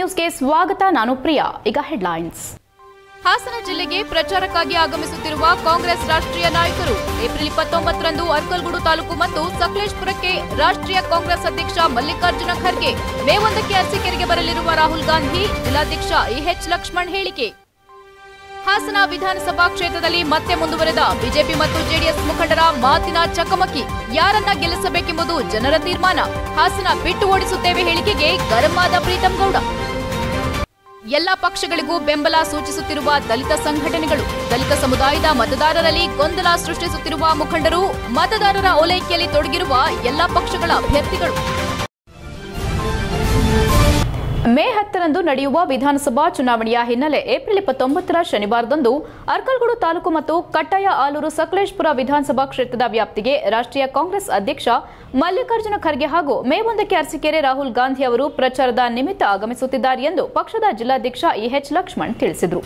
ನ್ಯೂಸ್ಗೆ ಸ್ವಾಗತ ನಾನು ಪ್ರಿಯಾ ಈಗ ಹೆಡ್ಲೈನ್ಸ್ ಹಾಸನ ಜಿಲ್ಲೆಗೆ ಪ್ರಚಾರಕ್ಕಾಗಿ ಆಗಮಿಸುತ್ತಿರುವ ಕಾಂಗ್ರೆಸ್ ರಾಷ್ಟ್ರೀಯ ನಾಯಕರು ಏಪ್ರಿಲ್ ಇಪ್ಪತ್ತೊಂಬತ್ತರಂದು ಅರ್ಕಲ್ಗೂಡು ತಾಲೂಕು ಮತ್ತು ಸಕಲೇಶ್ಪುರಕ್ಕೆ ರಾಷ್ಟ್ರೀಯ ಕಾಂಗ್ರೆಸ್ ಅಧ್ಯಕ್ಷ ಮಲ್ಲಿಕಾರ್ಜುನ ಖರ್ಗೆ ಮೇ ಒಂದಕ್ಕೆ ಅರಸೀಕೆರೆಗೆ ಬರಲಿರುವ ರಾಹುಲ್ ಗಾಂಧಿ ಜಿಲ್ಲಾಧ್ಯಕ್ಷ ಎಎಚ್ ಲಕ್ಷ್ಮಣ್ ಹೇಳಿಕೆ ಹಾಸನ ವಿಧಾನಸಭಾ ಕ್ಷೇತ್ರದಲ್ಲಿ ಮತ್ತೆ ಮುಂದುವರೆದ ಬಿಜೆಪಿ ಮತ್ತು ಜೆಡಿಎಸ್ ಮುಖಂಡರ ಮಾತಿನ ಚಕಮಕಿ ಯಾರನ್ನ ಗೆಲ್ಲಿಸಬೇಕೆಂಬುದು ಜನರ ತೀರ್ಮಾನ ಹಾಸನ ಬಿಟ್ಟು ಓಡಿಸುತ್ತೇವೆ ಹೇಳಿಕೆಗೆ ಗರಂ ಆದ ಪ್ರೀತಂ ಗೌಡ ಎಲ್ಲ ಪಕ್ಷಗಳಿಗೂ ಬೆಂಬಲ ಸೂಚಿಸುತ್ತಿರುವ ದಲಿತ ಸಂಘಟನೆಗಳು ದಲಿತ ಸಮುದಾಯದ ಮತದಾರರಲ್ಲಿ ಗೊಂದಲ ಸೃಷ್ಟಿಸುತ್ತಿರುವ ಮುಖಂಡರು ಮತದಾರರ ಓಲೈಕೆಯಲ್ಲಿ ತೊಡಗಿರುವ ಎಲ್ಲ ಪಕ್ಷಗಳ ಅಭ್ಯರ್ಥಿಗಳು ಮೇ ಹತ್ತರಂದು ನಡೆಯುವ ವಿಧಾನಸಭಾ ಚುನಾವಣೆಯ ಹಿನ್ನೆಲೆ ಏಪ್ರಿಲ್ ಇಪ್ಪತ್ತೊಂಬತ್ತರ ಶನಿವಾರದಂದು ಅರ್ಕಲ್ಗೂಡು ತಾಲೂಕು ಮತ್ತು ಕಟ್ಟಾಯ ಆಲೂರು ಸಕಲೇಶ್ಪುರ ವಿಧಾನಸಭಾ ಕ್ಷೇತ್ರದ ವ್ಯಾಪ್ತಿಗೆ ರಾಷ್ಟ್ರೀಯ ಕಾಂಗ್ರೆಸ್ ಅಧ್ಯಕ್ಷ ಮಲ್ಲಿಕಾರ್ಜುನ ಖರ್ಗೆ ಹಾಗೂ ಮೇ ಒಂದಕ್ಕೆ ಅರಸೀಕೆರೆ ರಾಹುಲ್ ಗಾಂಧಿ ಅವರು ಪ್ರಚಾರದ ನಿಮಿತ್ತ ಆಗಮಿಸುತ್ತಿದ್ದಾರೆ ಎಂದು ಪಕ್ಷದ ಜಿಲ್ಲಾಧ್ಯಕ್ಷ ಎಎಚ್ ಲಕ್ಷ್ಮಣ್ ತಿಳಿಸಿದರು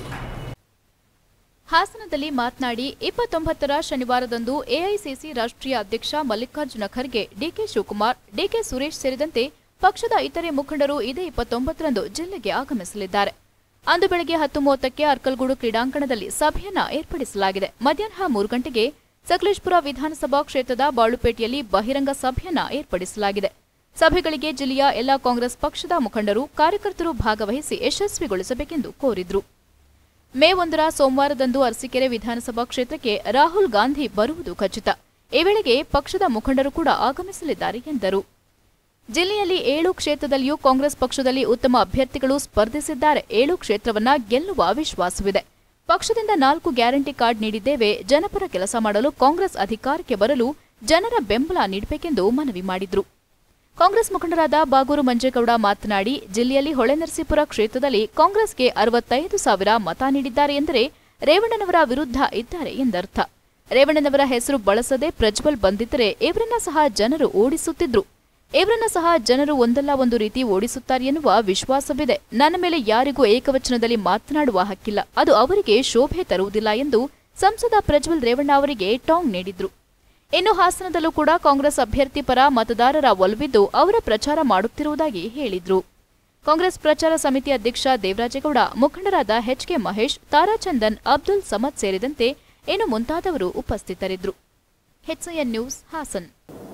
ಹಾಸನದಲ್ಲಿ ಮಾತನಾಡಿ ಇಪ್ಪತ್ತೊಂಬತ್ತರ ಶನಿವಾರದಂದು ಎಐಸಿಸಿ ರಾಷ್ಟ್ರೀಯ ಅಧ್ಯಕ್ಷ ಮಲ್ಲಿಕಾರ್ಜುನ ಖರ್ಗೆ ಡಿಕೆ ಶಿವಕುಮಾರ್ ಡಿಕೆ ಸುರೇಶ್ ಸೇರಿದಂತೆ ಪಕ್ಷದ ಇತರೆ ಮುಖಂಡರು ಇದೇ ಇಪ್ಪತ್ತೊಂಬತ್ತರಂದು ಜಿಲ್ಲೆಗೆ ಆಗಮಿಸಲಿದ್ದಾರೆ ಅಂದು ಬೆಳಗ್ಗೆ ಹತ್ತು ಮೂವತ್ತಕ್ಕೆ ಅರ್ಕಲ್ಗೂಡು ಕ್ರೀಡಾಂಗಣದಲ್ಲಿ ಸಭೆಯನ್ನ ಏರ್ಪಡಿಸಲಾಗಿದೆ ಮಧ್ಯಾಹ್ನ ಮೂರು ಗಂಟೆಗೆ ಸಕಲೇಶ್ಪುರ ವಿಧಾನಸಭಾ ಕ್ಷೇತ್ರದ ಬಾಳುಪೇಟೆಯಲ್ಲಿ ಬಹಿರಂಗ ಸಭೆಯನ್ನ ಏರ್ಪಡಿಸಲಾಗಿದೆ ಸಭೆಗಳಿಗೆ ಜಿಲ್ಲೆಯ ಎಲ್ಲಾ ಕಾಂಗ್ರೆಸ್ ಪಕ್ಷದ ಮುಖಂಡರು ಕಾರ್ಯಕರ್ತರು ಭಾಗವಹಿಸಿ ಯಶಸ್ವಿಗೊಳಿಸಬೇಕೆಂದು ಕೋರಿದ್ರು ಮೇ ಒಂದರ ಸೋಮವಾರದಂದು ಅರಸೀಕೆರೆ ವಿಧಾನಸಭಾ ಕ್ಷೇತ್ರಕ್ಕೆ ರಾಹುಲ್ ಗಾಂಧಿ ಬರುವುದು ಖಚಿತ ಈ ವೇಳೆಗೆ ಪಕ್ಷದ ಮುಖಂಡರು ಕೂಡ ಆಗಮಿಸಲಿದ್ದಾರೆ ಎಂದರು ಜಿಲ್ಲೆಯಲ್ಲಿ ಏಳು ಕ್ಷೇತ್ರದಲ್ಲಿಯೂ ಕಾಂಗ್ರೆಸ್ ಪಕ್ಷದಲ್ಲಿ ಉತ್ತಮ ಅಭ್ಯರ್ಥಿಗಳು ಸ್ಪರ್ಧಿಸಿದ್ದಾರೆ ಏಳು ಕ್ಷೇತ್ರವನ್ನ ಗೆಲ್ಲುವ ವಿಶ್ವಾಸವಿದೆ ಪಕ್ಷದಿಂದ ನಾಲ್ಕು ಗ್ಯಾರಂಟಿ ಕಾರ್ಡ್ ನೀಡಿದ್ದೇವೆ ಜನಪರ ಕೆಲಸ ಮಾಡಲು ಕಾಂಗ್ರೆಸ್ ಅಧಿಕಾರಕ್ಕೆ ಬರಲು ಜನರ ಬೆಂಬಲ ನೀಡಬೇಕೆಂದು ಮನವಿ ಮಾಡಿದ್ರು ಕಾಂಗ್ರೆಸ್ ಮುಖಂಡರಾದ ಬಾಗೂರು ಮಂಜೇಗೌಡ ಮಾತನಾಡಿ ಜಿಲ್ಲೆಯಲ್ಲಿ ಹೊಳೆನರಸೀಪುರ ಕ್ಷೇತ್ರದಲ್ಲಿ ಕಾಂಗ್ರೆಸ್ಗೆ ಅರವತ್ತೈದು ಸಾವಿರ ಮತ ನೀಡಿದ್ದಾರೆ ಎಂದರೆ ರೇವಣ್ಣನವರ ವಿರುದ್ಧ ಇದ್ದಾರೆ ಎಂದರ್ಥ ರೇವಣ್ಣನವರ ಹೆಸರು ಬಳಸದೆ ಪ್ರಜ್ವಲ್ ಬಂದಿದ್ದರೆ ಇವರನ್ನ ಸಹ ಜನರು ಓಡಿಸುತ್ತಿದ್ರು ಇವರನ್ನ ಸಹ ಜನರು ಒಂದಲ್ಲ ಒಂದು ರೀತಿ ಓಡಿಸುತ್ತಾರೆ ಎನ್ನುವ ವಿಶ್ವಾಸವಿದೆ ನನ್ನ ಮೇಲೆ ಯಾರಿಗೂ ಏಕವಚನದಲ್ಲಿ ಮಾತನಾಡುವ ಹಕ್ಕಿಲ್ಲ ಅದು ಅವರಿಗೆ ಶೋಭೆ ತರುವುದಿಲ್ಲ ಎಂದು ಸಂಸದ ಪ್ರಜ್ವಲ್ ರೇವಣ್ಣ ಅವರಿಗೆ ಟಾಂಗ್ ನೀಡಿದ್ರು ಇನ್ನು ಹಾಸನದಲ್ಲೂ ಕೂಡ ಕಾಂಗ್ರೆಸ್ ಅಭ್ಯರ್ಥಿ ಪರ ಮತದಾರರ ಒಲವಿದ್ದು ಅವರ ಪ್ರಚಾರ ಮಾಡುತ್ತಿರುವುದಾಗಿ ಹೇಳಿದ್ರು ಕಾಂಗ್ರೆಸ್ ಪ್ರಚಾರ ಸಮಿತಿ ಅಧ್ಯಕ್ಷ ದೇವರಾಜೇಗೌಡ ಮುಖಂಡರಾದ ಎಚ್ಕೆ ಮಹೇಶ್ ತಾರಾಚಂದನ್ ಅಬ್ದುಲ್ ಸಮದ್ ಸೇರಿದಂತೆ ಇನ್ನು ಮುಂತಾದವರು ಉಪಸ್ಥಿತರಿದ್ದರು ಹೆಚ್ಐಎನ್ ನ್ಯೂಸ್ ಹಾಸನ್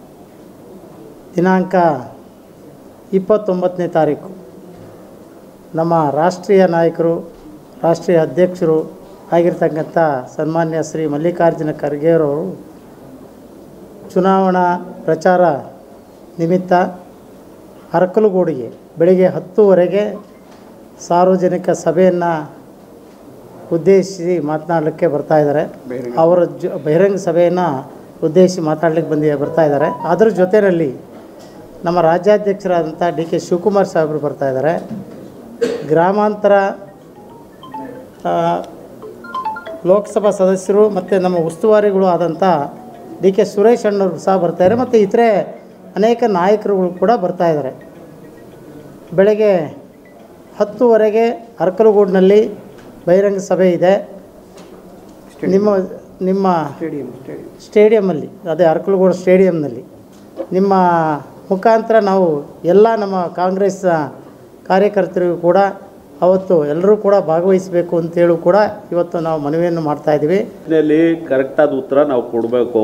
ದಿನಾಂಕ ಇಪ್ಪತ್ತೊಂಬತ್ತನೇ ತಾರೀಕು ನಮ್ಮ ರಾಷ್ಟ್ರೀಯ ನಾಯಕರು ರಾಷ್ಟ್ರೀಯ ಅಧ್ಯಕ್ಷರು ಆಗಿರ್ತಕ್ಕಂಥ ಸನ್ಮಾನ್ಯ ಶ್ರೀ ಮಲ್ಲಿಕಾರ್ಜುನ ಖರ್ಗೆಯವರು ಚುನಾವಣಾ ಪ್ರಚಾರ ನಿಮಿತ್ತ ಅರಕಲಗೂಡಿಗೆ ಬೆಳಿಗ್ಗೆ ಹತ್ತುವರೆಗೆ ಸಾರ್ವಜನಿಕ ಸಭೆಯನ್ನು ಉದ್ದೇಶಿಸಿ ಮಾತನಾಡಲಿಕ್ಕೆ ಬರ್ತಾ ಇದ್ದಾರೆ ಅವರ ಜೊ ಬಹಿರಂಗ ಸಭೆಯನ್ನು ಉದ್ದೇಶಿಸಿ ಮಾತಾಡ್ಲಿಕ್ಕೆ ಬಂದಿ ಬರ್ತಾ ಇದ್ದಾರೆ ಅದರ ಜೊತೆಯಲ್ಲಿ ನಮ್ಮ ರಾಜ್ಯಾಧ್ಯಕ್ಷರಾದಂಥ ಡಿ ಕೆ ಶಿವಕುಮಾರ್ ಸಾಹೇಬರು ಬರ್ತಾ ಇದ್ದಾರೆ ಗ್ರಾಮಾಂತರ ಆ, ಲೋಕಸಭಾ ಸದಸ್ಯರು ಮತ್ತು ನಮ್ಮ ಉಸ್ತುವಾರಿಗಳು ಆದಂಥ ಡಿ ಕೆ ಸುರೇಶ್ ಅಣ್ಣವರು ಸಹ ಬರ್ತಾಯಿದ್ದಾರೆ ಮತ್ತು ಇತರೆ ಅನೇಕ ನಾಯಕರುಗಳು ಕೂಡ ಬರ್ತಾ ಇದ್ದಾರೆ ಬೆಳಗ್ಗೆ ಹತ್ತುವರೆಗೆ ಅರಕಲಗೂಡಿನಲ್ಲಿ ಬಹಿರಂಗ ಸಭೆ ಇದೆ ನಿಮ್ಮ ನಿಮ್ಮ ಸ್ಟೇಡಿಯಮ್ಮಲ್ಲಿ ಅದೇ ಅರಕಲಗೂಡು ಸ್ಟೇಡಿಯಂನಲ್ಲಿ ನಿಮ್ಮ ಮುಖಾಂತರ ನಾವು ಎಲ್ಲ ನಮ್ಮ ಕಾಂಗ್ರೆಸ್ ಕಾರ್ಯಕರ್ತರಿಗೂ ಕೂಡ ಅವತ್ತು ಎಲ್ಲರೂ ಕೂಡ ಭಾಗವಹಿಸಬೇಕು ಅಂತೇಳಿ ಕೂಡ ಇವತ್ತು ನಾವು ಮನವಿಯನ್ನು ಮಾಡ್ತಾ ಇದ್ದೀವಿ ಪ್ರಶ್ನೆಯಲ್ಲಿ ಕರೆಕ್ಟಾದ ಉತ್ತರ ನಾವು ಕೊಡಬೇಕು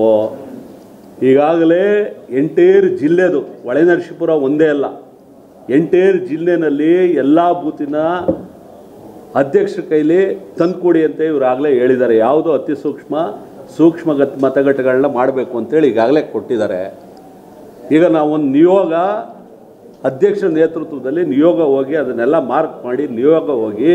ಈಗಾಗಲೇ ಎಂಟೇರ್ ಜಿಲ್ಲೆದು ಹೊಳೆನರಸೀಪುರ ಒಂದೇ ಅಲ್ಲ ಎಂಟೇರ್ ಜಿಲ್ಲೆನಲ್ಲಿ ಎಲ್ಲ ಬೂತಿನ ಅಧ್ಯಕ್ಷರ ಕೈಲಿ ತಂದುಕೊಡಿ ಅಂತ ಇವರಾಗಲೇ ಹೇಳಿದ್ದಾರೆ ಯಾವುದು ಅತಿ ಸೂಕ್ಷ್ಮ ಸೂಕ್ಷ್ಮ ಗತ್ ಮತಗಟ್ಟೆಗಳನ್ನ ಮಾಡಬೇಕು ಅಂತೇಳಿ ಈಗಾಗಲೇ ಕೊಟ್ಟಿದ್ದಾರೆ ಈಗ ನಾವು ಒಂದು ನಿಯೋಗ ಅಧ್ಯಕ್ಷರ ನೇತೃತ್ವದಲ್ಲಿ ನಿಯೋಗ ಹೋಗಿ ಅದನ್ನೆಲ್ಲ ಮಾರ್ಕ್ ಮಾಡಿ ನಿಯೋಗ ಹೋಗಿ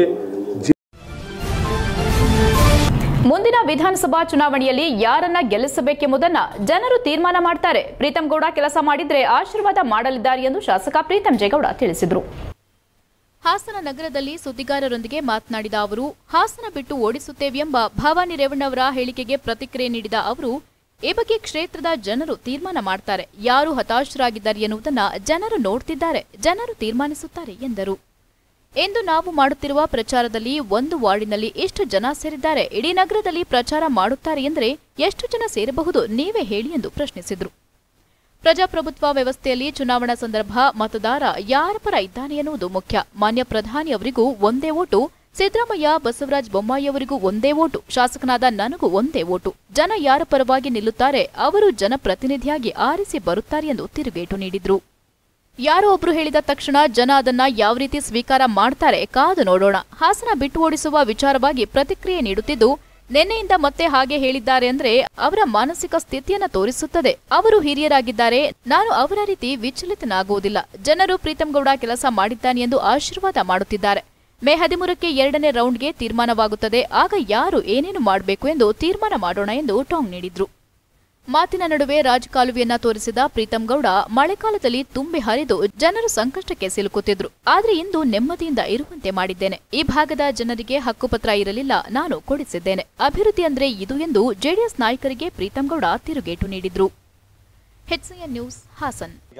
ಮುಂದಿನ ವಿಧಾನಸಭಾ ಚುನಾವಣೆಯಲ್ಲಿ ಯಾರನ್ನ ಗೆಲ್ಲಿಸಬೇಕೆಂಬುದನ್ನ ಜನರು ತೀರ್ಮಾನ ಮಾಡ್ತಾರೆ ಪ್ರೀತಂ ಗೌಡ ಕೆಲಸ ಮಾಡಿದ್ರೆ ಆಶೀರ್ವಾದ ಮಾಡಲಿದ್ದಾರೆ ಎಂದು ಶಾಸಕ ಪ್ರೀತಂ ಜೇಗೌಡ ತಿಳಿಸಿದರು ಹಾಸನ ನಗರದಲ್ಲಿ ಸುದ್ದಿಗಾರರೊಂದಿಗೆ ಮಾತನಾಡಿದ ಅವರು ಹಾಸನ ಬಿಟ್ಟು ಓಡಿಸುತ್ತೇವೆಂಬ ಭವಾನಿ ರೇವಣ್ಣವರ ಹೇಳಿಕೆಗೆ ಪ್ರತಿಕ್ರಿಯೆ ನೀಡಿದ ಅವರು ಈ ಬಗ್ಗೆ ಕ್ಷೇತ್ರದ ಜನರು ತೀರ್ಮಾನ ಮಾಡ್ತಾರೆ ಯಾರು ಹತಾಶರಾಗಿದ್ದಾರೆ ಎನ್ನುವುದನ್ನ ಜನರು ನೋಡ್ತಿದ್ದಾರೆ ಜನರು ತೀರ್ಮಾನಿಸುತ್ತಾರೆ ಎಂದರು ಎಂದು ನಾವು ಮಾಡುತ್ತಿರುವ ಪ್ರಚಾರದಲ್ಲಿ ಒಂದು ವಾರ್ಡಿನಲ್ಲಿ ಎಷ್ಟು ಜನ ಸೇರಿದ್ದಾರೆ ಇಡೀ ನಗರದಲ್ಲಿ ಪ್ರಚಾರ ಮಾಡುತ್ತಾರೆ ಎಂದರೆ ಎಷ್ಟು ಜನ ಸೇರಬಹುದು ನೀವೇ ಹೇಳಿ ಎಂದು ಪ್ರಶ್ನಿಸಿದರು ಪ್ರಜಾಪ್ರಭುತ್ವ ವ್ಯವಸ್ಥೆಯಲ್ಲಿ ಚುನಾವಣಾ ಸಂದರ್ಭ ಮತದಾರ ಯಾರ ಪರ ಇದ್ದಾನೆ ಎನ್ನುವುದು ಮುಖ್ಯ ಮಾನ್ಯ ಪ್ರಧಾನಿ ಅವರಿಗೂ ಒಂದೇ ಓಟು ಸಿದ್ದರಾಮಯ್ಯ ಬಸವರಾಜ ಬೊಮ್ಮಾಯಿ ಅವರಿಗೂ ಒಂದೇ ಓಟು ಶಾಸಕನಾದ ನನಗೂ ಒಂದೇ ಓಟು ಜನ ಯಾರ ಪರವಾಗಿ ನಿಲ್ಲುತ್ತಾರೆ ಅವರು ಜನಪ್ರತಿನಿಧಿಯಾಗಿ ಆರಿಸಿ ಬರುತ್ತಾರೆ ಎಂದು ತಿರುಗೇಟು ನೀಡಿದ್ರು ಯಾರೋ ಒಬ್ರು ಹೇಳಿದ ತಕ್ಷಣ ಜನ ಅದನ್ನ ಯಾವ ರೀತಿ ಸ್ವೀಕಾರ ಮಾಡ್ತಾರೆ ಕಾದು ನೋಡೋಣ ಹಾಸನ ಬಿಟ್ಟು ಓಡಿಸುವ ವಿಚಾರವಾಗಿ ಪ್ರತಿಕ್ರಿಯೆ ನೀಡುತ್ತಿದ್ದು ನಿನ್ನೆಯಿಂದ ಮತ್ತೆ ಹಾಗೆ ಹೇಳಿದ್ದಾರೆ ಅಂದ್ರೆ ಅವರ ಮಾನಸಿಕ ಸ್ಥಿತಿಯನ್ನ ತೋರಿಸುತ್ತದೆ ಅವರು ಹಿರಿಯರಾಗಿದ್ದಾರೆ ನಾನು ಅವರ ರೀತಿ ವಿಚಲಿತನಾಗುವುದಿಲ್ಲ ಜನರು ಪ್ರೀತಂ ಗೌಡ ಕೆಲಸ ಮಾಡಿದ್ದಾನೆ ಎಂದು ಆಶೀರ್ವಾದ ಮಾಡುತ್ತಿದ್ದಾರೆ ಮೇ ಹದಿಮೂರಕ್ಕೆ ಎರಡನೇ ರೌಂಡ್ಗೆ ತೀರ್ಮಾನವಾಗುತ್ತದೆ ಆಗ ಯಾರು ಏನೇನು ಮಾಡಬೇಕು ಎಂದು ತೀರ್ಮಾನ ಮಾಡೋಣ ಎಂದು ಟಾಂಗ್ ನೀಡಿದ್ರು ಮಾತಿನ ನಡುವೆ ರಾಜಕಾಲುವೆಯನ್ನ ತೋರಿಸಿದ ಪ್ರೀತಂ ಗೌಡ ಮಳೆಗಾಲದಲ್ಲಿ ತುಂಬಿ ಹರಿದು ಜನರು ಸಂಕಷ್ಟಕ್ಕೆ ಸಿಲುಕುತ್ತಿದ್ರು ಆದ್ರೆ ಇಂದು ನೆಮ್ಮದಿಯಿಂದ ಇರುವಂತೆ ಮಾಡಿದ್ದೇನೆ ಈ ಭಾಗದ ಜನರಿಗೆ ಹಕ್ಕುಪತ್ರ ಇರಲಿಲ್ಲ ನಾನು ಕೊಡಿಸಿದ್ದೇನೆ ಅಭಿವೃದ್ಧಿ ಅಂದ್ರೆ ಇದು ಎಂದು ಜೆಡಿಎಸ್ ನಾಯಕರಿಗೆ ಪ್ರೀತಂ ಗೌಡ ತಿರುಗೇಟು ನೀಡಿದ್ರು ಹೆಚ್ಸಿಎನ್ ನ್ಯೂಸ್ ಹಾಸನ್ ಈಗ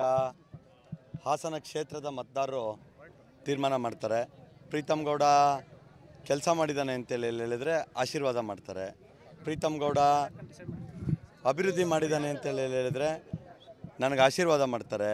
ಹಾಸನ ಕ್ಷೇತ್ರದ ಮತದಾರರು ತೀರ್ಮಾನ ಮಾಡ್ತಾರೆ ಪ್ರೀತಮ್ ಗೌಡ ಕೆಲಸ ಮಾಡಿದ್ದಾನೆ ಅಂತೇಳಿ ಹೇಳಿದ್ರೆ ಆಶೀರ್ವಾದ ಮಾಡ್ತಾರೆ ಪ್ರೀತಮ್ ಗೌಡ ಅಭಿವೃದ್ಧಿ ಮಾಡಿದ್ದಾನೆ ಅಂತೇಳಿ ಹೇಳಿದ್ರೆ ನನಗೆ ಆಶೀರ್ವಾದ ಮಾಡ್ತಾರೆ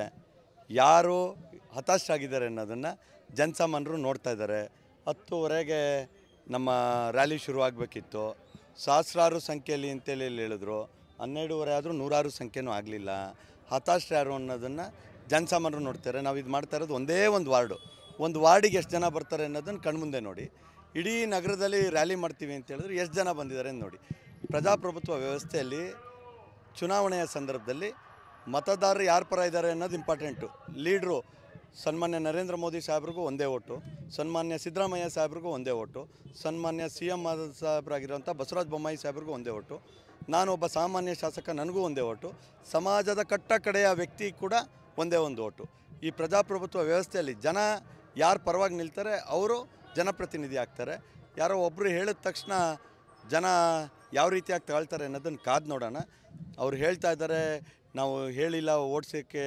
ಯಾರು ಹತಾಶರಾಗಿದ್ದಾರೆ ಅನ್ನೋದನ್ನು ಜನಸಾಮಾನ್ಯರು ನೋಡ್ತಾ ಇದ್ದಾರೆ ಹತ್ತುವರೆಗೆ ನಮ್ಮ ರ್ಯಾಲಿ ಶುರುವಾಗಬೇಕಿತ್ತು ಸಹಸ್ರಾರು ಸಂಖ್ಯೆಯಲ್ಲಿ ಅಂತೇಳಿ ಇಲ್ಲಿ ಹೇಳಿದ್ರು ಹನ್ನೆರಡೂವರೆ ಆದರೂ ನೂರಾರು ಸಂಖ್ಯೆನೂ ಆಗಲಿಲ್ಲ ಹತಾಶರು ಯಾರು ಅನ್ನೋದನ್ನು ಜನಸಾಮಾನ್ಯರು ನೋಡ್ತಾರೆ ನಾವು ಇದು ಮಾಡ್ತಾ ಇರೋದು ಒಂದೇ ಒಂದು ವಾರ್ಡು ಒಂದು ವಾರ್ಡಿಗೆ ಎಷ್ಟು ಜನ ಬರ್ತಾರೆ ಅನ್ನೋದನ್ನು ಕಣ್ಮುಂದೆ ನೋಡಿ ಇಡೀ ನಗರದಲ್ಲಿ ರ್ಯಾಲಿ ಮಾಡ್ತೀವಿ ಅಂತ ಹೇಳಿದ್ರೆ ಎಷ್ಟು ಜನ ಬಂದಿದ್ದಾರೆ ಅಂತ ನೋಡಿ ಪ್ರಜಾಪ್ರಭುತ್ವ ವ್ಯವಸ್ಥೆಯಲ್ಲಿ ಚುನಾವಣೆಯ ಸಂದರ್ಭದಲ್ಲಿ ಮತದಾರರು ಯಾರ ಪರ ಇದ್ದಾರೆ ಅನ್ನೋದು ಇಂಪಾರ್ಟೆಂಟು ಲೀಡ್ರು ಸನ್ಮಾನ್ಯ ನರೇಂದ್ರ ಮೋದಿ ಸಾಹೇಬ್ರಿಗೂ ಒಂದೇ ಓಟು ಸನ್ಮಾನ್ಯ ಸಿದ್ದರಾಮಯ್ಯ ಸಾಹೇಬ್ರಿಗೂ ಒಂದೇ ಓಟು ಸನ್ಮಾನ್ಯ ಸಿ ಎಮ್ ಸಾಹೇಬ್ರಾಗಿರೋಂಥ ಬಸವರಾಜ ಬೊಮ್ಮಾಯಿ ಸಾಹೇಬ್ರಿಗೂ ಒಂದೇ ಓಟು ನಾನು ಒಬ್ಬ ಸಾಮಾನ್ಯ ಶಾಸಕ ನನಗೂ ಒಂದೇ ಓಟು ಸಮಾಜದ ಕಟ್ಟ ಕಡೆಯ ವ್ಯಕ್ತಿ ಕೂಡ ಒಂದೇ ಒಂದು ಓಟು ಈ ಪ್ರಜಾಪ್ರಭುತ್ವ ವ್ಯವಸ್ಥೆಯಲ್ಲಿ ಜನ ಯಾರು ಪರವಾಗಿ ನಿಲ್ತಾರೆ ಅವರು ಜನಪ್ರತಿನಿಧಿ ಆಗ್ತಾರೆ ಯಾರೋ ಒಬ್ಬರು ಹೇಳಿದ ತಕ್ಷಣ ಜನ ಯಾವ ರೀತಿಯಾಗಿ ತಗೊಳ್ತಾರೆ ಅನ್ನೋದನ್ನು ಕಾದು ನೋಡೋಣ ಅವ್ರು ಹೇಳ್ತಾ ಇದ್ದಾರೆ ನಾವು ಹೇಳಿಲ್ಲ ಓಡಿಸೋಕ್ಕೆ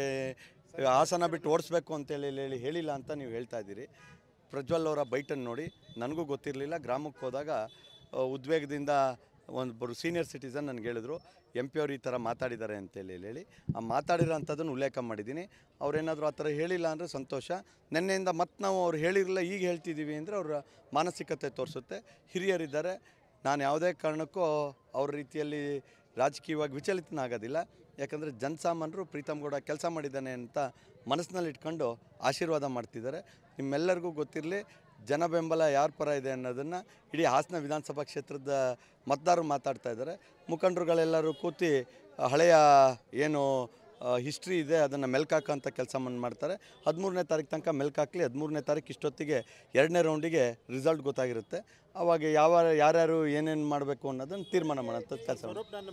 ಹಾಸನ ಬಿಟ್ಟು ಓಡಿಸ್ಬೇಕು ಅಂತೇಳಿ ಹೇಳಿ ಹೇಳಿಲ್ಲ ಅಂತ ನೀವು ಹೇಳ್ತಾ ಇದ್ದೀರಿ ಪ್ರಜ್ವಲ್ ಅವರ ಬೈಟನ್ನು ನೋಡಿ ನನಗೂ ಗೊತ್ತಿರಲಿಲ್ಲ ಗ್ರಾಮಕ್ಕೆ ಹೋದಾಗ ಆ, ಉದ್ವೇಗದಿಂದ ಒಂದೊಬ್ಬರು ಸೀನಿಯರ್ ಸಿಟಿಸನ್ ನನಗೆ ಹೇಳಿದ್ರು ಎಂ ಪಿ ಅವ್ರು ಈ ಥರ ಮಾತಾಡಿದ್ದಾರೆ ಅಂತೇಳಿ ಹೇಳಿ ಆ ಮಾತಾಡಿರೋ ಅಂಥದ್ದನ್ನು ಉಲ್ಲೇಖ ಮಾಡಿದ್ದೀನಿ ಅವ್ರೇನಾದರೂ ಆ ಥರ ಹೇಳಿಲ್ಲ ಅಂದರೆ ಸಂತೋಷ ನಿನ್ನೆಯಿಂದ ಮತ್ತೆ ನಾವು ಅವ್ರು ಹೇಳಿರಲಿಲ್ಲ ಈಗ ಹೇಳ್ತಿದ್ದೀವಿ ಅಂದರೆ ಅವರ ಮಾನಸಿಕತೆ ತೋರಿಸುತ್ತೆ ಹಿರಿಯರಿದ್ದಾರೆ ನಾನು ಯಾವುದೇ ಕಾರಣಕ್ಕೂ ಅವ್ರ ರೀತಿಯಲ್ಲಿ ರಾಜಕೀಯವಾಗಿ ವಿಚಲಿತನಾಗೋದಿಲ್ಲ ಯಾಕಂದರೆ ಜನಸಾಮಾನ್ಯರು ಪ್ರೀತಮ್ ಗೌಡ ಕೆಲಸ ಮಾಡಿದ್ದಾನೆ ಅಂತ ಮನಸ್ಸಿನಲ್ಲಿ ಇಟ್ಕೊಂಡು ಆಶೀರ್ವಾದ ಮಾಡ್ತಿದ್ದಾರೆ ನಿಮ್ಮೆಲ್ಲರಿಗೂ ಗೊತ್ತಿರಲಿ ಜನ ಬೆಂಬಲ ಯಾರ ಪರ ಇದೆ ಅನ್ನೋದನ್ನು ಇಡೀ ಹಾಸನ ವಿಧಾನಸಭಾ ಕ್ಷೇತ್ರದ ಮತದಾರರು ಮಾತಾಡ್ತಾ ಇದ್ದಾರೆ ಮುಖಂಡರುಗಳೆಲ್ಲರೂ ಕೂತಿ ಹಳೆಯ ಏನು ಹಿಸ್ಟ್ರಿ ಇದೆ ಅದನ್ನು ಮೆಲ್ಕಾಕಂಥ ಕೆಲಸ ಮಾಡ್ತಾರೆ ಹದಿಮೂರನೇ ತಾರೀಕು ತನಕ ಮೆಲ್ಕಾಕ್ಲಿ ಹದಿಮೂರನೇ ತಾರೀಕು ಇಷ್ಟೊತ್ತಿಗೆ ಎರಡನೇ ರೌಂಡಿಗೆ ರಿಸಲ್ಟ್ ಗೊತ್ತಾಗಿರುತ್ತೆ ಅವಾಗ ಯಾವ ಯಾರ್ಯಾರು ಏನೇನು ಮಾಡಬೇಕು ಅನ್ನೋದನ್ನು ತೀರ್ಮಾನ ಮಾಡೋಂಥ ಕೆಲಸ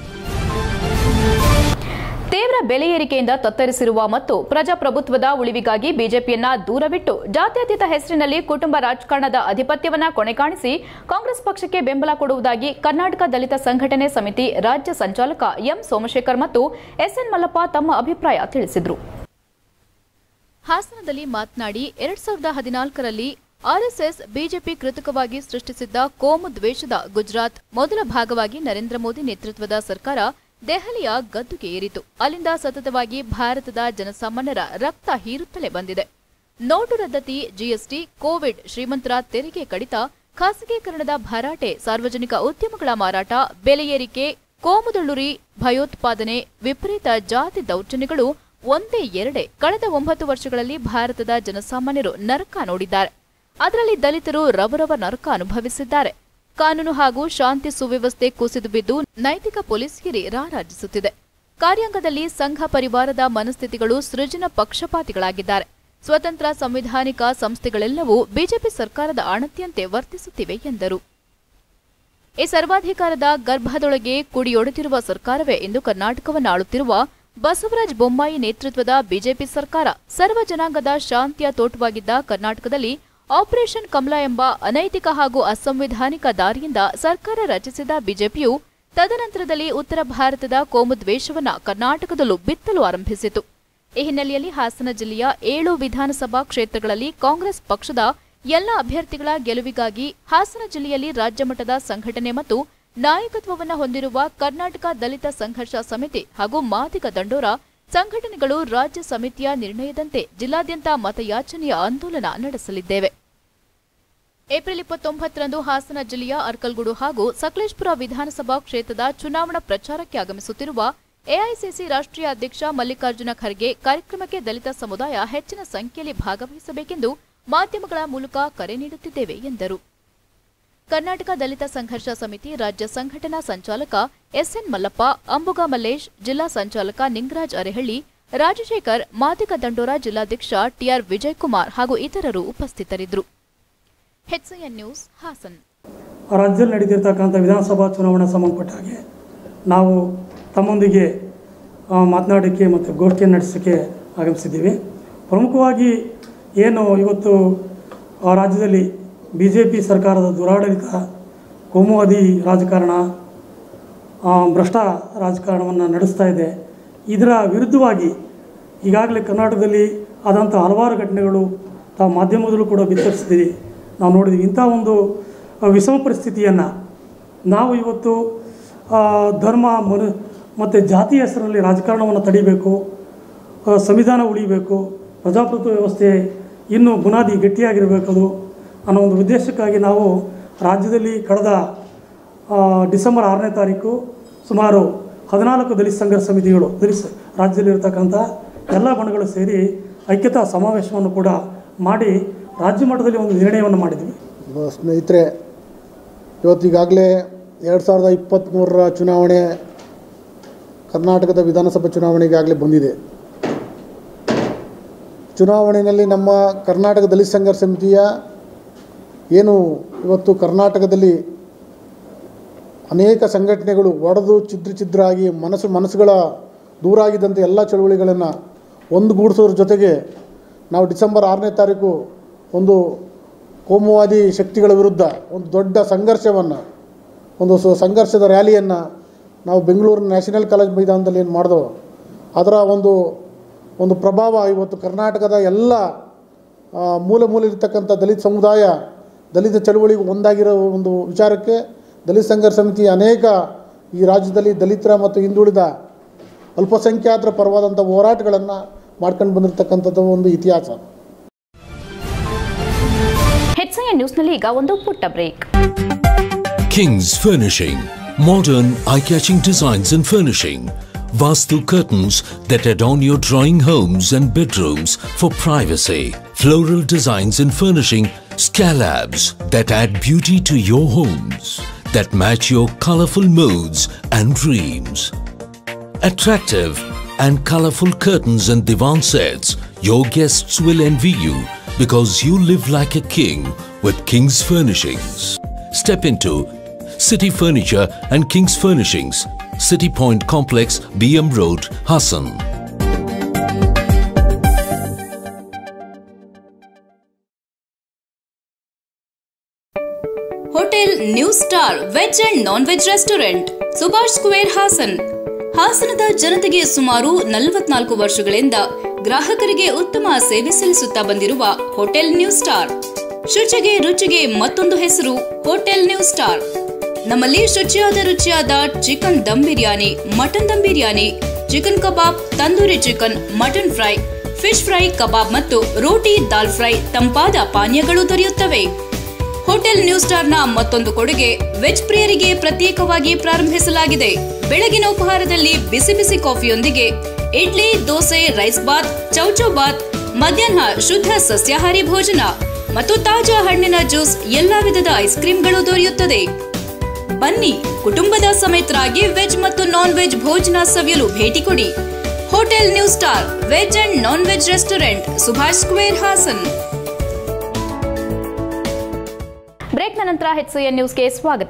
ತೀವ್ರ ಬೆಲೆ ಏರಿಕೆಯಿಂದ ತತ್ತರಿಸಿರುವ ಮತ್ತು ಪ್ರಜಾಪ್ರಭುತ್ವದ ಉಳಿವಿಗಾಗಿ ಬಿಜೆಪಿಯನ್ನ ದೂರವಿಟ್ಟು ಜಾತ್ಯತೀತ ಹೆಸರಿನಲ್ಲಿ ಕುಟುಂಬ ರಾಜಕಾರಣದ ಅಧಿಪತ್ಯವನ್ನ ಕೊನೆಗಾಣಿಸಿ ಕಾಂಗ್ರೆಸ್ ಪಕ್ಷಕ್ಕೆ ಬೆಂಬಲ ಕೊಡುವುದಾಗಿ ಕರ್ನಾಟಕ ದಲಿತ ಸಂಘಟನೆ ಸಮಿತಿ ರಾಜ್ಯ ಸಂಚಾಲಕ ಎಂ ಸೋಮಶೇಖರ್ ಮತ್ತು ಎಸ್ಎನ್ ಮಲ್ಲಪ್ಪ ತಮ್ಮ ಅಭಿಪ್ರಾಯ ತಿಳಿಸಿದರು ಹಾಸನದಲ್ಲಿ ಮಾತನಾಡಿ ಎರಡ್ ಸಾವಿರದ ಹದಿನಾಲ್ಕರಲ್ಲಿ ಆರ್ಎಸ್ಎಸ್ ಬಿಜೆಪಿ ಕೃತಕವಾಗಿ ಸೃಷ್ಟಿಸಿದ್ದ ಕೋಮು ದ್ವೇಷದ ಗುಜರಾತ್ ಮೊದಲ ಭಾಗವಾಗಿ ನರೇಂದ್ರ ಮೋದಿ ನೇತೃತ್ವದ ಸರ್ಕಾರ ದೆಹಲಿಯ ಗದ್ದುಗೆ ಏರಿತು ಅಲ್ಲಿಂದ ಸತತವಾಗಿ ಭಾರತದ ಜನಸಾಮಾನ್ಯರ ರಕ್ತ ಹೀರುತ್ತಲೇ ಬಂದಿದೆ ನೋಟು ರದ್ದತಿ ಜಿಎಸ್ಟಿ ಕೋವಿಡ್ ಶ್ರೀಮಂತರ ತೆರಿಗೆ ಕಡಿತ ಖಾಸಗೀಕರಣದ ಭರಾಟೆ ಸಾರ್ವಜನಿಕ ಉದ್ಯಮಗಳ ಮಾರಾಟ ಬೆಲೆ ಏರಿಕೆ ಕೋಮುದಳ್ಳುರಿ ಭಯೋತ್ಪಾದನೆ ವಿಪರೀತ ಜಾತಿ ದೌರ್ಜನ್ಯಗಳು ಒಂದೇ ಎರಡೆ ಕಳೆದ ಒಂಬತ್ತು ವರ್ಷಗಳಲ್ಲಿ ಭಾರತದ ಜನಸಾಮಾನ್ಯರು ನರಕ ನೋಡಿದ್ದಾರೆ ಅದರಲ್ಲಿ ದಲಿತರು ರವರವ ನರಕ ಅನುಭವಿಸಿದ್ದಾರೆ ಕಾನೂನು ಹಾಗೂ ಶಾಂತಿ ಸುವ್ಯವಸ್ಥೆ ಕುಸಿದು ಬಿದ್ದು ನೈತಿಕ ಪೊಲೀಸ್ಗಿರಿ ರಾರಾಜಿಸುತ್ತಿದೆ ಕಾರ್ಯಾಂಗದಲ್ಲಿ ಸಂಘ ಪರಿವಾರದ ಮನಸ್ಥಿತಿಗಳು ಸೃಜನ ಪಕ್ಷಪಾತಿಗಳಾಗಿದ್ದಾರೆ ಸ್ವತಂತ್ರ ಸಂವಿಧಾನಿಕ ಸಂಸ್ಥೆಗಳೆಲ್ಲವೂ ಬಿಜೆಪಿ ಸರ್ಕಾರದ ಅಣತಿಯಂತೆ ವರ್ತಿಸುತ್ತಿವೆ ಎಂದರು ಈ ಸರ್ವಾಧಿಕಾರದ ಗರ್ಭದೊಳಗೆ ಕುಡಿಯೊಡೆದಿರುವ ಸರ್ಕಾರವೇ ಇಂದು ಕರ್ನಾಟಕವನ್ನು ಆಳುತ್ತಿರುವ ಬಸವರಾಜ ಬೊಮ್ಮಾಯಿ ನೇತೃತ್ವದ ಬಿಜೆಪಿ ಸರ್ಕಾರ ಸರ್ವ ಜನಾಂಗದ ಶಾಂತಿಯ ತೋಟವಾಗಿದ್ದ ಕರ್ನಾಟಕದಲ್ಲಿ ಆಪರೇಷನ್ ಕಮಲ ಎಂಬ ಅನೈತಿಕ ಹಾಗೂ ಅಸಂವಿಧಾನಿಕ ದಾರಿಯಿಂದ ಸರ್ಕಾರ ರಚಿಸಿದ ಬಿಜೆಪಿಯು ತದನಂತರದಲ್ಲಿ ಉತ್ತರ ಭಾರತದ ಕೋಮು ದ್ವೇಷವನ್ನ ಕರ್ನಾಟಕದಲ್ಲೂ ಬಿತ್ತಲು ಆರಂಭಿಸಿತು ಈ ಹಿನ್ನೆಲೆಯಲ್ಲಿ ಹಾಸನ ಜಿಲ್ಲೆಯ ಏಳು ವಿಧಾನಸಭಾ ಕ್ಷೇತ್ರಗಳಲ್ಲಿ ಕಾಂಗ್ರೆಸ್ ಪಕ್ಷದ ಎಲ್ಲ ಅಭ್ಯರ್ಥಿಗಳ ಗೆಲುವಿಗಾಗಿ ಹಾಸನ ಜಿಲ್ಲೆಯಲ್ಲಿ ರಾಜ್ಯ ಮಟ್ಟದ ಸಂಘಟನೆ ಮತ್ತು ನಾಯಕತ್ವವನ್ನು ಹೊಂದಿರುವ ಕರ್ನಾಟಕ ದಲಿತ ಸಂಘರ್ಷ ಸಮಿತಿ ಹಾಗೂ ಮಾದಿಗ ದಂಡೋರ ಸಂಘಟನೆಗಳು ರಾಜ್ಯ ಸಮಿತಿಯ ನಿರ್ಣಯದಂತೆ ಜಿಲ್ಲಾದ್ಯಂತ ಮತಯಾಚನೆಯ ಆಂದೋಲನ ನಡೆಸಲಿದ್ದೇವೆ ಏಪ್ರಿಲ್ ಇಪ್ಪತ್ತೊಂಬತ್ತರಂದು ಹಾಸನ ಜಿಲ್ಲೆಯ ಅರ್ಕಲ್ಗೂಡು ಹಾಗೂ ಸಕಲೇಶ್ಪುರ ವಿಧಾನಸಭಾ ಕ್ಷೇತ್ರದ ಚುನಾವಣಾ ಪ್ರಚಾರಕ್ಕೆ ಆಗಮಿಸುತ್ತಿರುವ ಎಐಸಿಸಿ ರಾಷ್ಟ್ರೀಯ ಅಧ್ಯಕ್ಷ ಮಲ್ಲಿಕಾರ್ಜುನ ಖರ್ಗೆ ಕಾರ್ಯಕ್ರಮಕ್ಕೆ ದಲಿತ ಸಮುದಾಯ ಹೆಚ್ಚಿನ ಸಂಖ್ಯೆಯಲ್ಲಿ ಭಾಗವಹಿಸಬೇಕೆಂದು ಮಾಧ್ಯಮಗಳ ಮೂಲಕ ಕರೆ ನೀಡುತ್ತಿದ್ದೇವೆ ಎಂದರು ಕರ್ನಾಟಕ ದಲಿತ ಸಂಘರ್ಷ ಸಮಿತಿ ರಾಜ್ಯ ಸಂಘಟನಾ ಸಂಚಾಲಕ ಎಸ್ಎನ್ ಮಲ್ಲಪ್ಪ ಅಂಬುಗ ಮಲ್ಲೇಶ್ ಜಿಲ್ಲಾ ಸಂಚಾಲಕ ನಿಂಗರಾಜ್ ಅರೆಹಳ್ಳಿ ರಾಜಶೇಖರ್ ಮಾದಿಗ ದಂಡೋರ ಜಿಲ್ಲಾಧ್ಯಕ್ಷ ಟಿಆರ್ ವಿಜಯಕುಮಾರ್ ಹಾಗೂ ಇತರರು ಉಪಸ್ಥಿತರಿದ್ದರು ಹೆಚ್ಎನ್ ನ್ಯೂಸ್ ಹಾಸನ್ ರಾಜ್ಯದಲ್ಲಿ ನಡೀತಿರ್ತಕ್ಕಂಥ ವಿಧಾನಸಭಾ ಚುನಾವಣೆ ಸಂಬಂಧಪಟ್ಟ ಹಾಗೆ ನಾವು ತಮ್ಮೊಂದಿಗೆ ಆ, ಮಾತನಾಡೋಕ್ಕೆ ಮತ್ತು ಗೋಷ್ಠಿಯನ್ನು ನಡೆಸೋಕ್ಕೆ ಆಗಮಿಸಿದ್ದೀವಿ ಪ್ರಮುಖವಾಗಿ ಏನು ಇವತ್ತು ಆ ರಾಜ್ಯದಲ್ಲಿ ಬಿ ಜೆ ಪಿ ಸರ್ಕಾರದ ದುರಾಡಳಿತ ಕೋಮುವಾದಿ ರಾಜಕಾರಣ ಆ, ಭ್ರಷ್ಟ ರಾಜಕಾರಣವನ್ನು ನಡೆಸ್ತಾ ಇದೆ ಇದರ ವಿರುದ್ಧವಾಗಿ ಈಗಾಗಲೇ ಕರ್ನಾಟಕದಲ್ಲಿ ಆದಂಥ ಹಲವಾರು ಘಟನೆಗಳು ತಾವು ಮಾಧ್ಯಮದಲ್ಲೂ ಕೂಡ ಬಿತ್ತರಿಸಿದ್ದೀರಿ ನಾವು ನೋಡಿದ್ವಿ ಇಂಥ ಒಂದು ಆ, ವಿಷಮ ಪರಿಸ್ಥಿತಿಯನ್ನು ನಾವು ಇವತ್ತು ಆ, ಧರ್ಮ ಮನು ಮತ್ತು ಜಾತಿ ಹೆಸರಲ್ಲಿ ರಾಜಕಾರಣವನ್ನು ತಡಿಬೇಕು ಆ, ಸಂವಿಧಾನ ಉಳಿಬೇಕು ಪ್ರಜಾಪ್ರಭುತ್ವ ವ್ಯವಸ್ಥೆ ಇನ್ನೂ ಬುನಾದಿ ಗಟ್ಟಿಯಾಗಿರಬೇಕದು ಅನ್ನೋ ಒಂದು ಉದ್ದೇಶಕ್ಕಾಗಿ ನಾವು ರಾಜ್ಯದಲ್ಲಿ ಕಳೆದ ಆ, ಡಿಸೆಂಬರ್ ಆರನೇ ತಾರೀಕು ಸುಮಾರು ಹದಿನಾಲ್ಕು ದಲಿತ ಸಂಘರ್ಷ ಸಮಿತಿಗಳು ದಲಿತ ರಾಜ್ಯದಲ್ಲಿರ್ತಕ್ಕಂಥ ಎಲ್ಲ ಬಣಗಳು ಸೇರಿ ಐಕ್ಯತಾ ಸಮಾವೇಶವನ್ನು ಕೂಡ ಮಾಡಿ ರಾಜ್ಯ ಮಟ್ಟದಲ್ಲಿ ಒಂದು ನಿರ್ಣಯವನ್ನು ಮಾಡಿದ್ವಿ ಬ- ಸ್ನೇಹಿತರೆ ಇವತ್ತಿಗಾಗಲೇ ಎರಡು ಸಾವಿರದ ಇಪ್ಪತ್ತ್ಮೂರರ ಚುನಾವಣೆ ಕರ್ನಾಟಕದ ವಿಧಾನಸಭಾ ಚುನಾವಣೆಗಾಗಲೇ ಬಂದಿದೆ ಚುನಾವಣೆಯಲ್ಲಿ ನಮ್ಮ ಕರ್ನಾಟಕ ದಲಿತ ಸಂಘರ್ಷ ಸಮಿತಿಯ ಏನು ಇವತ್ತು ಕರ್ನಾಟಕದಲ್ಲಿ ಅನೇಕ ಸಂಘಟನೆಗಳು ಒಡೆದು ಛಿದ್ರ ಛಿದ್ರ ಆಗಿ ಮನಸ್ಸು ಮನಸ್ಸುಗಳ ದೂರ ಆಗಿದ್ದಂಥ ಎಲ್ಲ ಚಳುವಳಿಗಳನ್ನು ಒಂದುಗೂಡಿಸೋದ್ರ ಜೊತೆಗೆ ನಾವು ಡಿಸೆಂಬರ್ ಆರನೇ ತಾರೀಕು ಒಂದು ಕೋಮುವಾದಿ ಶಕ್ತಿಗಳ ವಿರುದ್ಧ ಒಂದು ದೊಡ್ಡ ಸಂಘರ್ಷವನ್ನು ಒಂದು ಸ ಸಂಘರ್ಷದ ರ್ಯಾಲಿಯನ್ನು ನಾವು ಬೆಂಗಳೂರಿನ ನ್ಯಾಷನಲ್ ಕಾಲೇಜ್ ಮೈದಾನದಲ್ಲಿ ಏನು ಮಾಡಿದೋ ಅದರ ಒಂದು ಒಂದು ಪ್ರಭಾವ ಇವತ್ತು ಕರ್ನಾಟಕದ ಎಲ್ಲ ಆ, ಮೂಲೆ ಮೂಲೆ ಇರ್ತಕ್ಕಂಥ ದಲಿತ ಸಮುದಾಯ ದಲಿತ ಚಳುವಳಿಗೆ ಒಂದಾಗಿರೋ ಒಂದು ವಿಚಾರಕ್ಕೆ ದಲಿತ ಸಂಘರ್ಷ ಸಮಿತಿ ಅನೇಕ ಈ ರಾಜ್ಯದಲ್ಲಿ ದಲಿತರ ಮತ್ತು ಹಿಂದುಳಿದ ಅಲ್ಪಸಂಖ್ಯಾತರ ಪರವಾದಂಥ ಹೋರಾಟಗಳನ್ನು ಮಾಡ್ಕೊಂಡು ಬಂದಿರತಕ್ಕಂಥದ್ದು ಒಂದು ಇತಿಹಾಸ ಹೆಚ್ಐಎನ್ ನ್ಯೂಸ್ನಲ್ಲಿ ಈಗ ಒಂದು ಪುಟ್ಟ break King's Furnishing. Modern, eye-catching designs and furnishing. Vastu curtains that adorn your drawing homes and bedrooms for privacy. Floral designs and furnishing. Scalabs that add beauty to your homes. That match your colorful moods and dreams. Attractive and colorful curtains and divan sets. Your guests will envy you because you live like a king with King's Furnishings. Step into City Furniture and King's Furnishings, City Point Complex, BM Road, Hassan. Hotel new star veg and non veg restaurant Subhash square Hassan ಹಾಸನದ ಜನತೆಗೆ ಸುಮಾರು ನಲವತ್ನಾಲ್ಕು ವರ್ಷಗಳಿಂದ ಗ್ರಾಹಕರಿಗೆ ಉತ್ತಮ ಸೇವೆ ಸಲ್ಲಿಸುತ್ತಾ ಬಂದಿರುವ ಹೋಟೆಲ್ ನ್ಯೂ ಸ್ಟಾರ್ ಶುಚಿಗೆ ರುಚಿಗೆ ಮತ್ತೊಂದು ಹೆಸರು ಹೋಟೆಲ್ ನ್ಯೂ ಸ್ಟಾರ್ ನಮ್ಮಲ್ಲಿ ಶುಚಿಯಾದ ರುಚಿಯಾದ chicken dum biryani mutton dum biryani chicken kebab tandoori chicken mutton fry fish fry kebab ಮತ್ತು ರೋಟಿ ದಾಲ್ ಫ್ರೈ ತಂಪಾದ ಪಾನೀಯಗಳು ದೊರೆಯುತ್ತವೆ ಹೋಟೆಲ್ ನ್ಯೂ ಸ್ಟಾರ್ನ ಮತ್ತೊಂದು ಕೊಡುಗೆ ವೆಜ್ ಪ್ರಿಯರಿಗೆ ಪ್ರತ್ಯೇಕವಾಗಿ ಪ್ರಾರಂಭಿಸಲಾಗಿದೆ ಬೆಳಗಿನ ಉಪಹಾರದಲ್ಲಿ ಬಿಸಿ ಬಿಸಿ ಕಾಫಿಯೊಂದಿಗೆ ಇಡ್ಲಿ ದೋಸೆ ರೈಸ್ ಬಾತ್ ಚೌಚೌ ಬಾತ್ ಮಧ್ಯಾಹ್ನ ಶುದ್ಧ ಸಸ್ಯಾಹಾರಿ ಭೋಜನ ಮತ್ತು ತಾಜಾ ಹಣ್ಣಿನ ಜ್ಯೂಸ್ ಎಲ್ಲಾ ವಿಧದ ಐಸ್ ಕ್ರೀಮ್ಗಳು ದೊರೆಯುತ್ತದೆ ಬನ್ನಿ ಕುಟುಂಬದ ಸಮೇತರಾಗಿ ವೆಜ್ ಮತ್ತು ನಾನ್ ವೆಜ್ ಭೋಜನ ಸವಿಯಲು ಭೇಟಿ ಕೊಡಿ hotel new star veg and non veg restaurant Subhash square Hassan ಬ್ರೇಕ್ನ ನಂತರ ಹೆಚ್ಎನ್ ನ್ಯೂಸ್ಗೆ ಸ್ವಾಗತ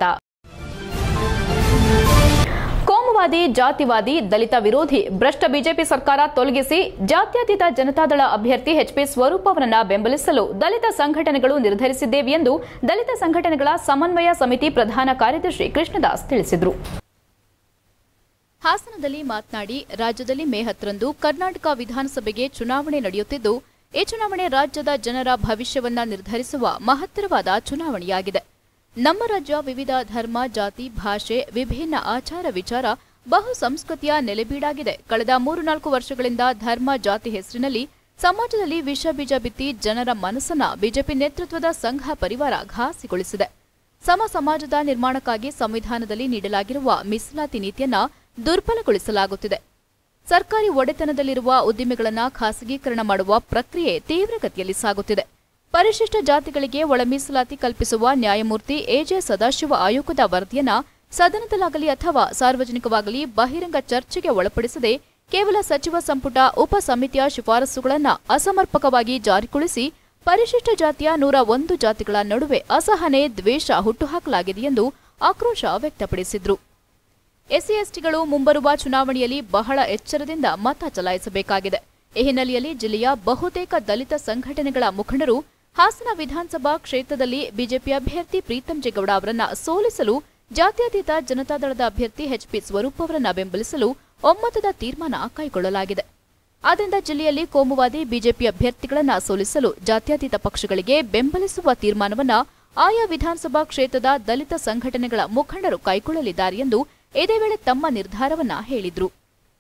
ಕೋಮುವಾದಿ ಜಾತಿವಾದಿ ದಲಿತ ವಿರೋಧಿ ಭ್ರಷ್ಟ ಬಿಜೆಪಿ ಸರ್ಕಾರ ತೊಲಗಿಸಿ ಜಾತ್ಯತೀತ ಜನತಾದಳ ಅಭ್ಯರ್ಥಿ ಎಚ್ಪಿ ಸ್ವರೂಪ್ ಅವರನ್ನ ಬೆಂಬಲಿಸಲು ದಲಿತ ಸಂಘಟನೆಗಳು ನಿರ್ಧರಿಸಿದ್ದೇವೆ ಎಂದು ದಲಿತ ಸಂಘಟನೆಗಳ ಸಮನ್ವಯ ಸಮಿತಿ ಪ್ರಧಾನ ಕಾರ್ಯದರ್ಶಿ ಕೃಷ್ಣದಾಸ್ ತಿಳಿಸಿದರು ಹಾಸನದಲ್ಲಿ ಮಾತನಾಡಿ ರಾಜ್ಯದಲ್ಲಿ ಮೇ ಹತ್ತರಂದು ಕರ್ನಾಟಕ ವಿಧಾನಸಭೆಗೆ ಚುನಾವಣೆ ನಡೆಯುತ್ತಿದ್ದು ಈ ಚುನಾವಣೆ ರಾಜ್ಯದ ಜನರ ಭವಿಷ್ಯವನ್ನ ನಿರ್ಧರಿಸುವ ಮಹತ್ತರವಾದ ಚುನಾವಣೆಯಾಗಿದೆ ನಮ್ಮ ರಾಜ್ಯ ವಿವಿಧ ಧರ್ಮ ಜಾತಿ ಭಾಷೆ ವಿಭಿನ್ನ ಆಚಾರ ವಿಚಾರ ಬಹು ಸಂಸ್ಕೃತಿಯ ನೆಲೆಬೀಡಾಗಿದೆ ಕಳೆದ ಮೂರು ನಾಲ್ಕು ವರ್ಷಗಳಿಂದ ಧರ್ಮ ಜಾತಿ ಹೆಸರಿನಲ್ಲಿ ಸಮಾಜದಲ್ಲಿ ವಿಷ ಬೀಜ ಬಿತ್ತಿ ಜನರ ಮನಸ್ಸನ್ನ ಬಿಜೆಪಿ ನೇತೃತ್ವದ ಸಂಘ ಪರಿವಾರ ಘಾಸಿಗೊಳಿಸಿದೆ ಸಮ ಸಮಾಜದ ನಿರ್ಮಾಣಕ್ಕಾಗಿ ಸಂವಿಧಾನದಲ್ಲಿ ನೀಡಲಾಗಿರುವ ಮೀಸಲಾತಿ ನೀತಿಯನ್ನ ದುರ್ಬಲಗೊಳಿಸಲಾಗುತ್ತಿದೆ ಸರ್ಕಾರಿ ಒಡೆತನದಲ್ಲಿರುವ ಉದ್ದಿಮೆಗಳನ್ನ ಖಾಸಗೀಕರಣ ಮಾಡುವ ಪ್ರಕ್ರಿಯೆ ತೀವ್ರಗತಿಯಲ್ಲಿ ಸಾಗುತ್ತಿದೆ ಪರಿಶಿಷ್ಟ ಜಾತಿಗಳಿಗೆ ಒಳ ಮೀಸಲಾತಿ ಕಲ್ಪಿಸುವ ನ್ಯಾಯಮೂರ್ತಿ ಎಜೆ ಸದಾಶಿವ ಆಯೋಗದ ವರದಿಯನ್ನ ಸದನದಲ್ಲಾಗಲಿ ಅಥವಾ ಸಾರ್ವಜನಿಕವಾಗಲಿ ಬಹಿರಂಗ ಚರ್ಚೆಗೆ ಒಳಪಡಿಸದೆ ಕೇವಲ ಸಚಿವ ಸಂಪುಟ ಉಪ ಸಮಿತಿಯ ಶಿಫಾರಸುಗಳನ್ನು ಅಸಮರ್ಪಕವಾಗಿ ಜಾರಿಗೊಳಿಸಿ ಪರಿಶಿಷ್ಟ ಜಾತಿಯ ನೂರ ಒಂದು ಜಾತಿಗಳ ನಡುವೆ ಅಸಹನೆ ದ್ವೇಷ ಹುಟ್ಟುಹಾಕಲಾಗಿದೆ ಎಂದು ಆಕ್ರೋಶ ವ್ಯಕ್ತಪಡಿಸಿದ್ರು ಎಸ್ಸಿ ಎಸ್ಟಿಗಳು ಮುಂಬರುವ ಚುನಾವಣೆಯಲ್ಲಿ ಬಹಳ ಎಚ್ಚರದಿಂದ ಮತ ಚಲಾಯಿಸಬೇಕಾಗಿದೆ ಈ ಹಿನ್ನೆಲೆಯಲ್ಲಿ ಜಿಲ್ಲೆಯ ಬಹುತೇಕ ದಲಿತ ಸಂಘಟನೆಗಳ ಮುಖಂಡರು ಹಾಸನ ವಿಧಾನಸಭಾ ಕ್ಷೇತ್ರದಲ್ಲಿ ಬಿಜೆಪಿ ಅಭ್ಯರ್ಥಿ ಪ್ರೀತಂ ಜೇಗೌಡ ಅವರನ್ನ ಸೋಲಿಸಲು ಜಾತ್ಯತೀತ ಜನತಾದಳದ ಅಭ್ಯರ್ಥಿ ಎಚ್ಪಿ ಸ್ವರೂಪ್ ಅವರನ್ನ ಬೆಂಬಲಿಸಲು ಒಮ್ಮತದ ತೀರ್ಮಾನ ಕೈಗೊಳ್ಳಲಾಗಿದೆ ಆದ್ದರಿಂದ ಜಿಲ್ಲೆಯಲ್ಲಿ ಕೋಮುವಾದಿ ಬಿಜೆಪಿ ಅಭ್ಯರ್ಥಿಗಳನ್ನ ಸೋಲಿಸಲು ಜಾತ್ಯತೀತ ಪಕ್ಷಗಳಿಗೆ ಬೆಂಬಲಿಸುವ ತೀರ್ಮಾನವನ್ನ ಆಯಾ ವಿಧಾನಸಭಾ ಕ್ಷೇತ್ರದ ದಲಿತ ಸಂಘಟನೆಗಳ ಮುಖಂಡರು ಕೈಗೊಳ್ಳಲಿದ್ದಾರೆ ಎಂದು ಇದೇ ವೇಳೆ ತಮ್ಮ ನಿರ್ಧಾರವನ್ನ ಹೇಳಿದ್ರು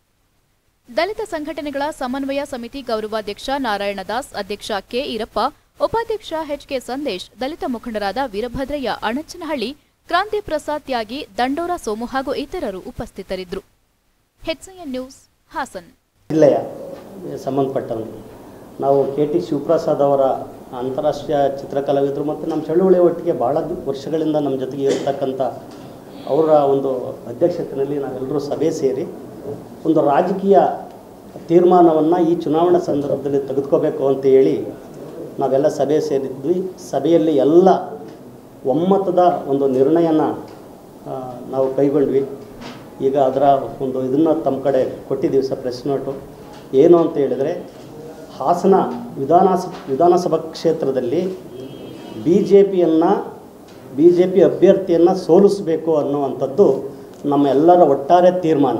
ದಲಿತ ಸಂಘಟನೆಗಳ ಸಮನ್ವಯ ಸಮಿತಿ ಗೌರವಾಧ್ಯಕ್ಷ ನಾರಾಯಣದಾಸ್ ಅಧ್ಯಕ್ಷ ಕೆ ಈರಪ್ಪ ಉಪಾಧ್ಯಕ್ಷ ಎಚ್ಕೆ ಸಂದೇಶ್ ದಲಿತ ಮುಖಂಡರಾದ ವೀರಭದ್ರಯ್ಯ ಅಣಚನಹಳ್ಳಿ ಕ್ರಾಂತಿ ಪ್ರಸಾದ್ ತ್ಯಾಗಿ ದಂಡೋರ ಸೋಮು ಹಾಗೂ ಇತರರು ಉಪಸ್ಥಿತರಿದ್ದರು ಹೆಚ್ಐಎನ್ ನ್ಯೂಸ್ ಹಾಸನ್ ಜಿಲ್ಲೆಯ ಸಂಬಂಧಪಟ್ಟಂಗೆ ನಾವು ಕೆ ಟಿ ಶಿವಪ್ರಸಾದ್ ಅವರ ಅಂತಾರಾಷ್ಟ್ರೀಯ ಚಿತ್ರಕಲಾವಿದರು ಮತ್ತು ನಮ್ಮ ಚಳುವಳಿ ಒಟ್ಟಿಗೆ ಭಾಳ ದಿ- ವರ್ಷಗಳಿಂದ ನಮ್ಮ ಜೊತೆಗೆ ಇರತಕ್ಕಂಥ ಅವರ ಒಂದು ಅಧ್ಯಕ್ಷತೆಯಲ್ಲಿ ನಾವೆಲ್ಲರೂ ಸಭೆ ಸೇರಿ ಒಂದು ರಾಜಕೀಯ ತೀರ್ಮಾನವನ್ನು ಈ ಚುನಾವಣಾ ಸಂದರ್ಭದಲ್ಲಿ ತೆಗೆದುಕೋಬೇಕು ಅಂತ ಹೇಳಿ ನಾವೆಲ್ಲ ಸಭೆ ಸೇರಿದ್ವಿ ಸಭೆಯಲ್ಲಿ ಎಲ್ಲ ಒಮ್ಮತದ ಒಂದು ನಿರ್ಣಯನ ಆ, ನಾವು ಕೈಗೊಂಡ್ವಿ ಈಗ ಅದರ ಒಂದು ಇದನ್ನು ತಮ್ಮ ಕಡೆ ಕೊಟ್ಟಿದ್ದೀವಿ ಸರ್ ಪ್ರೆಸ್ ನೋಟು ಏನು ಅಂತ ಹೇಳಿದರೆ ಹಾಸನ ವಿಧಾನಸ ವಿಧಾನಸಭಾ ಕ್ಷೇತ್ರದಲ್ಲಿ ಬಿ ಜೆ ಪಿಯನ್ನು ಬಿ ಜೆ ಪಿ ಅಭ್ಯರ್ಥಿಯನ್ನು ಸೋಲಿಸಬೇಕು ಅನ್ನುವಂಥದ್ದು ನಮ್ಮ ಎಲ್ಲರ ಒಟ್ಟಾರೆ ತೀರ್ಮಾನ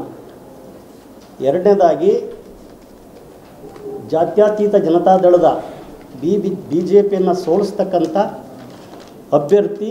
ಎರಡನೇದಾಗಿ ಜಾತ್ಯತೀತ ಜನತಾದಳದ ಬಿ ಬಿ ಬಿ ಜೆ ಪಿಯನ್ನು ಸೋಲಿಸ್ತಕ್ಕಂಥ ಅಭ್ಯರ್ಥಿ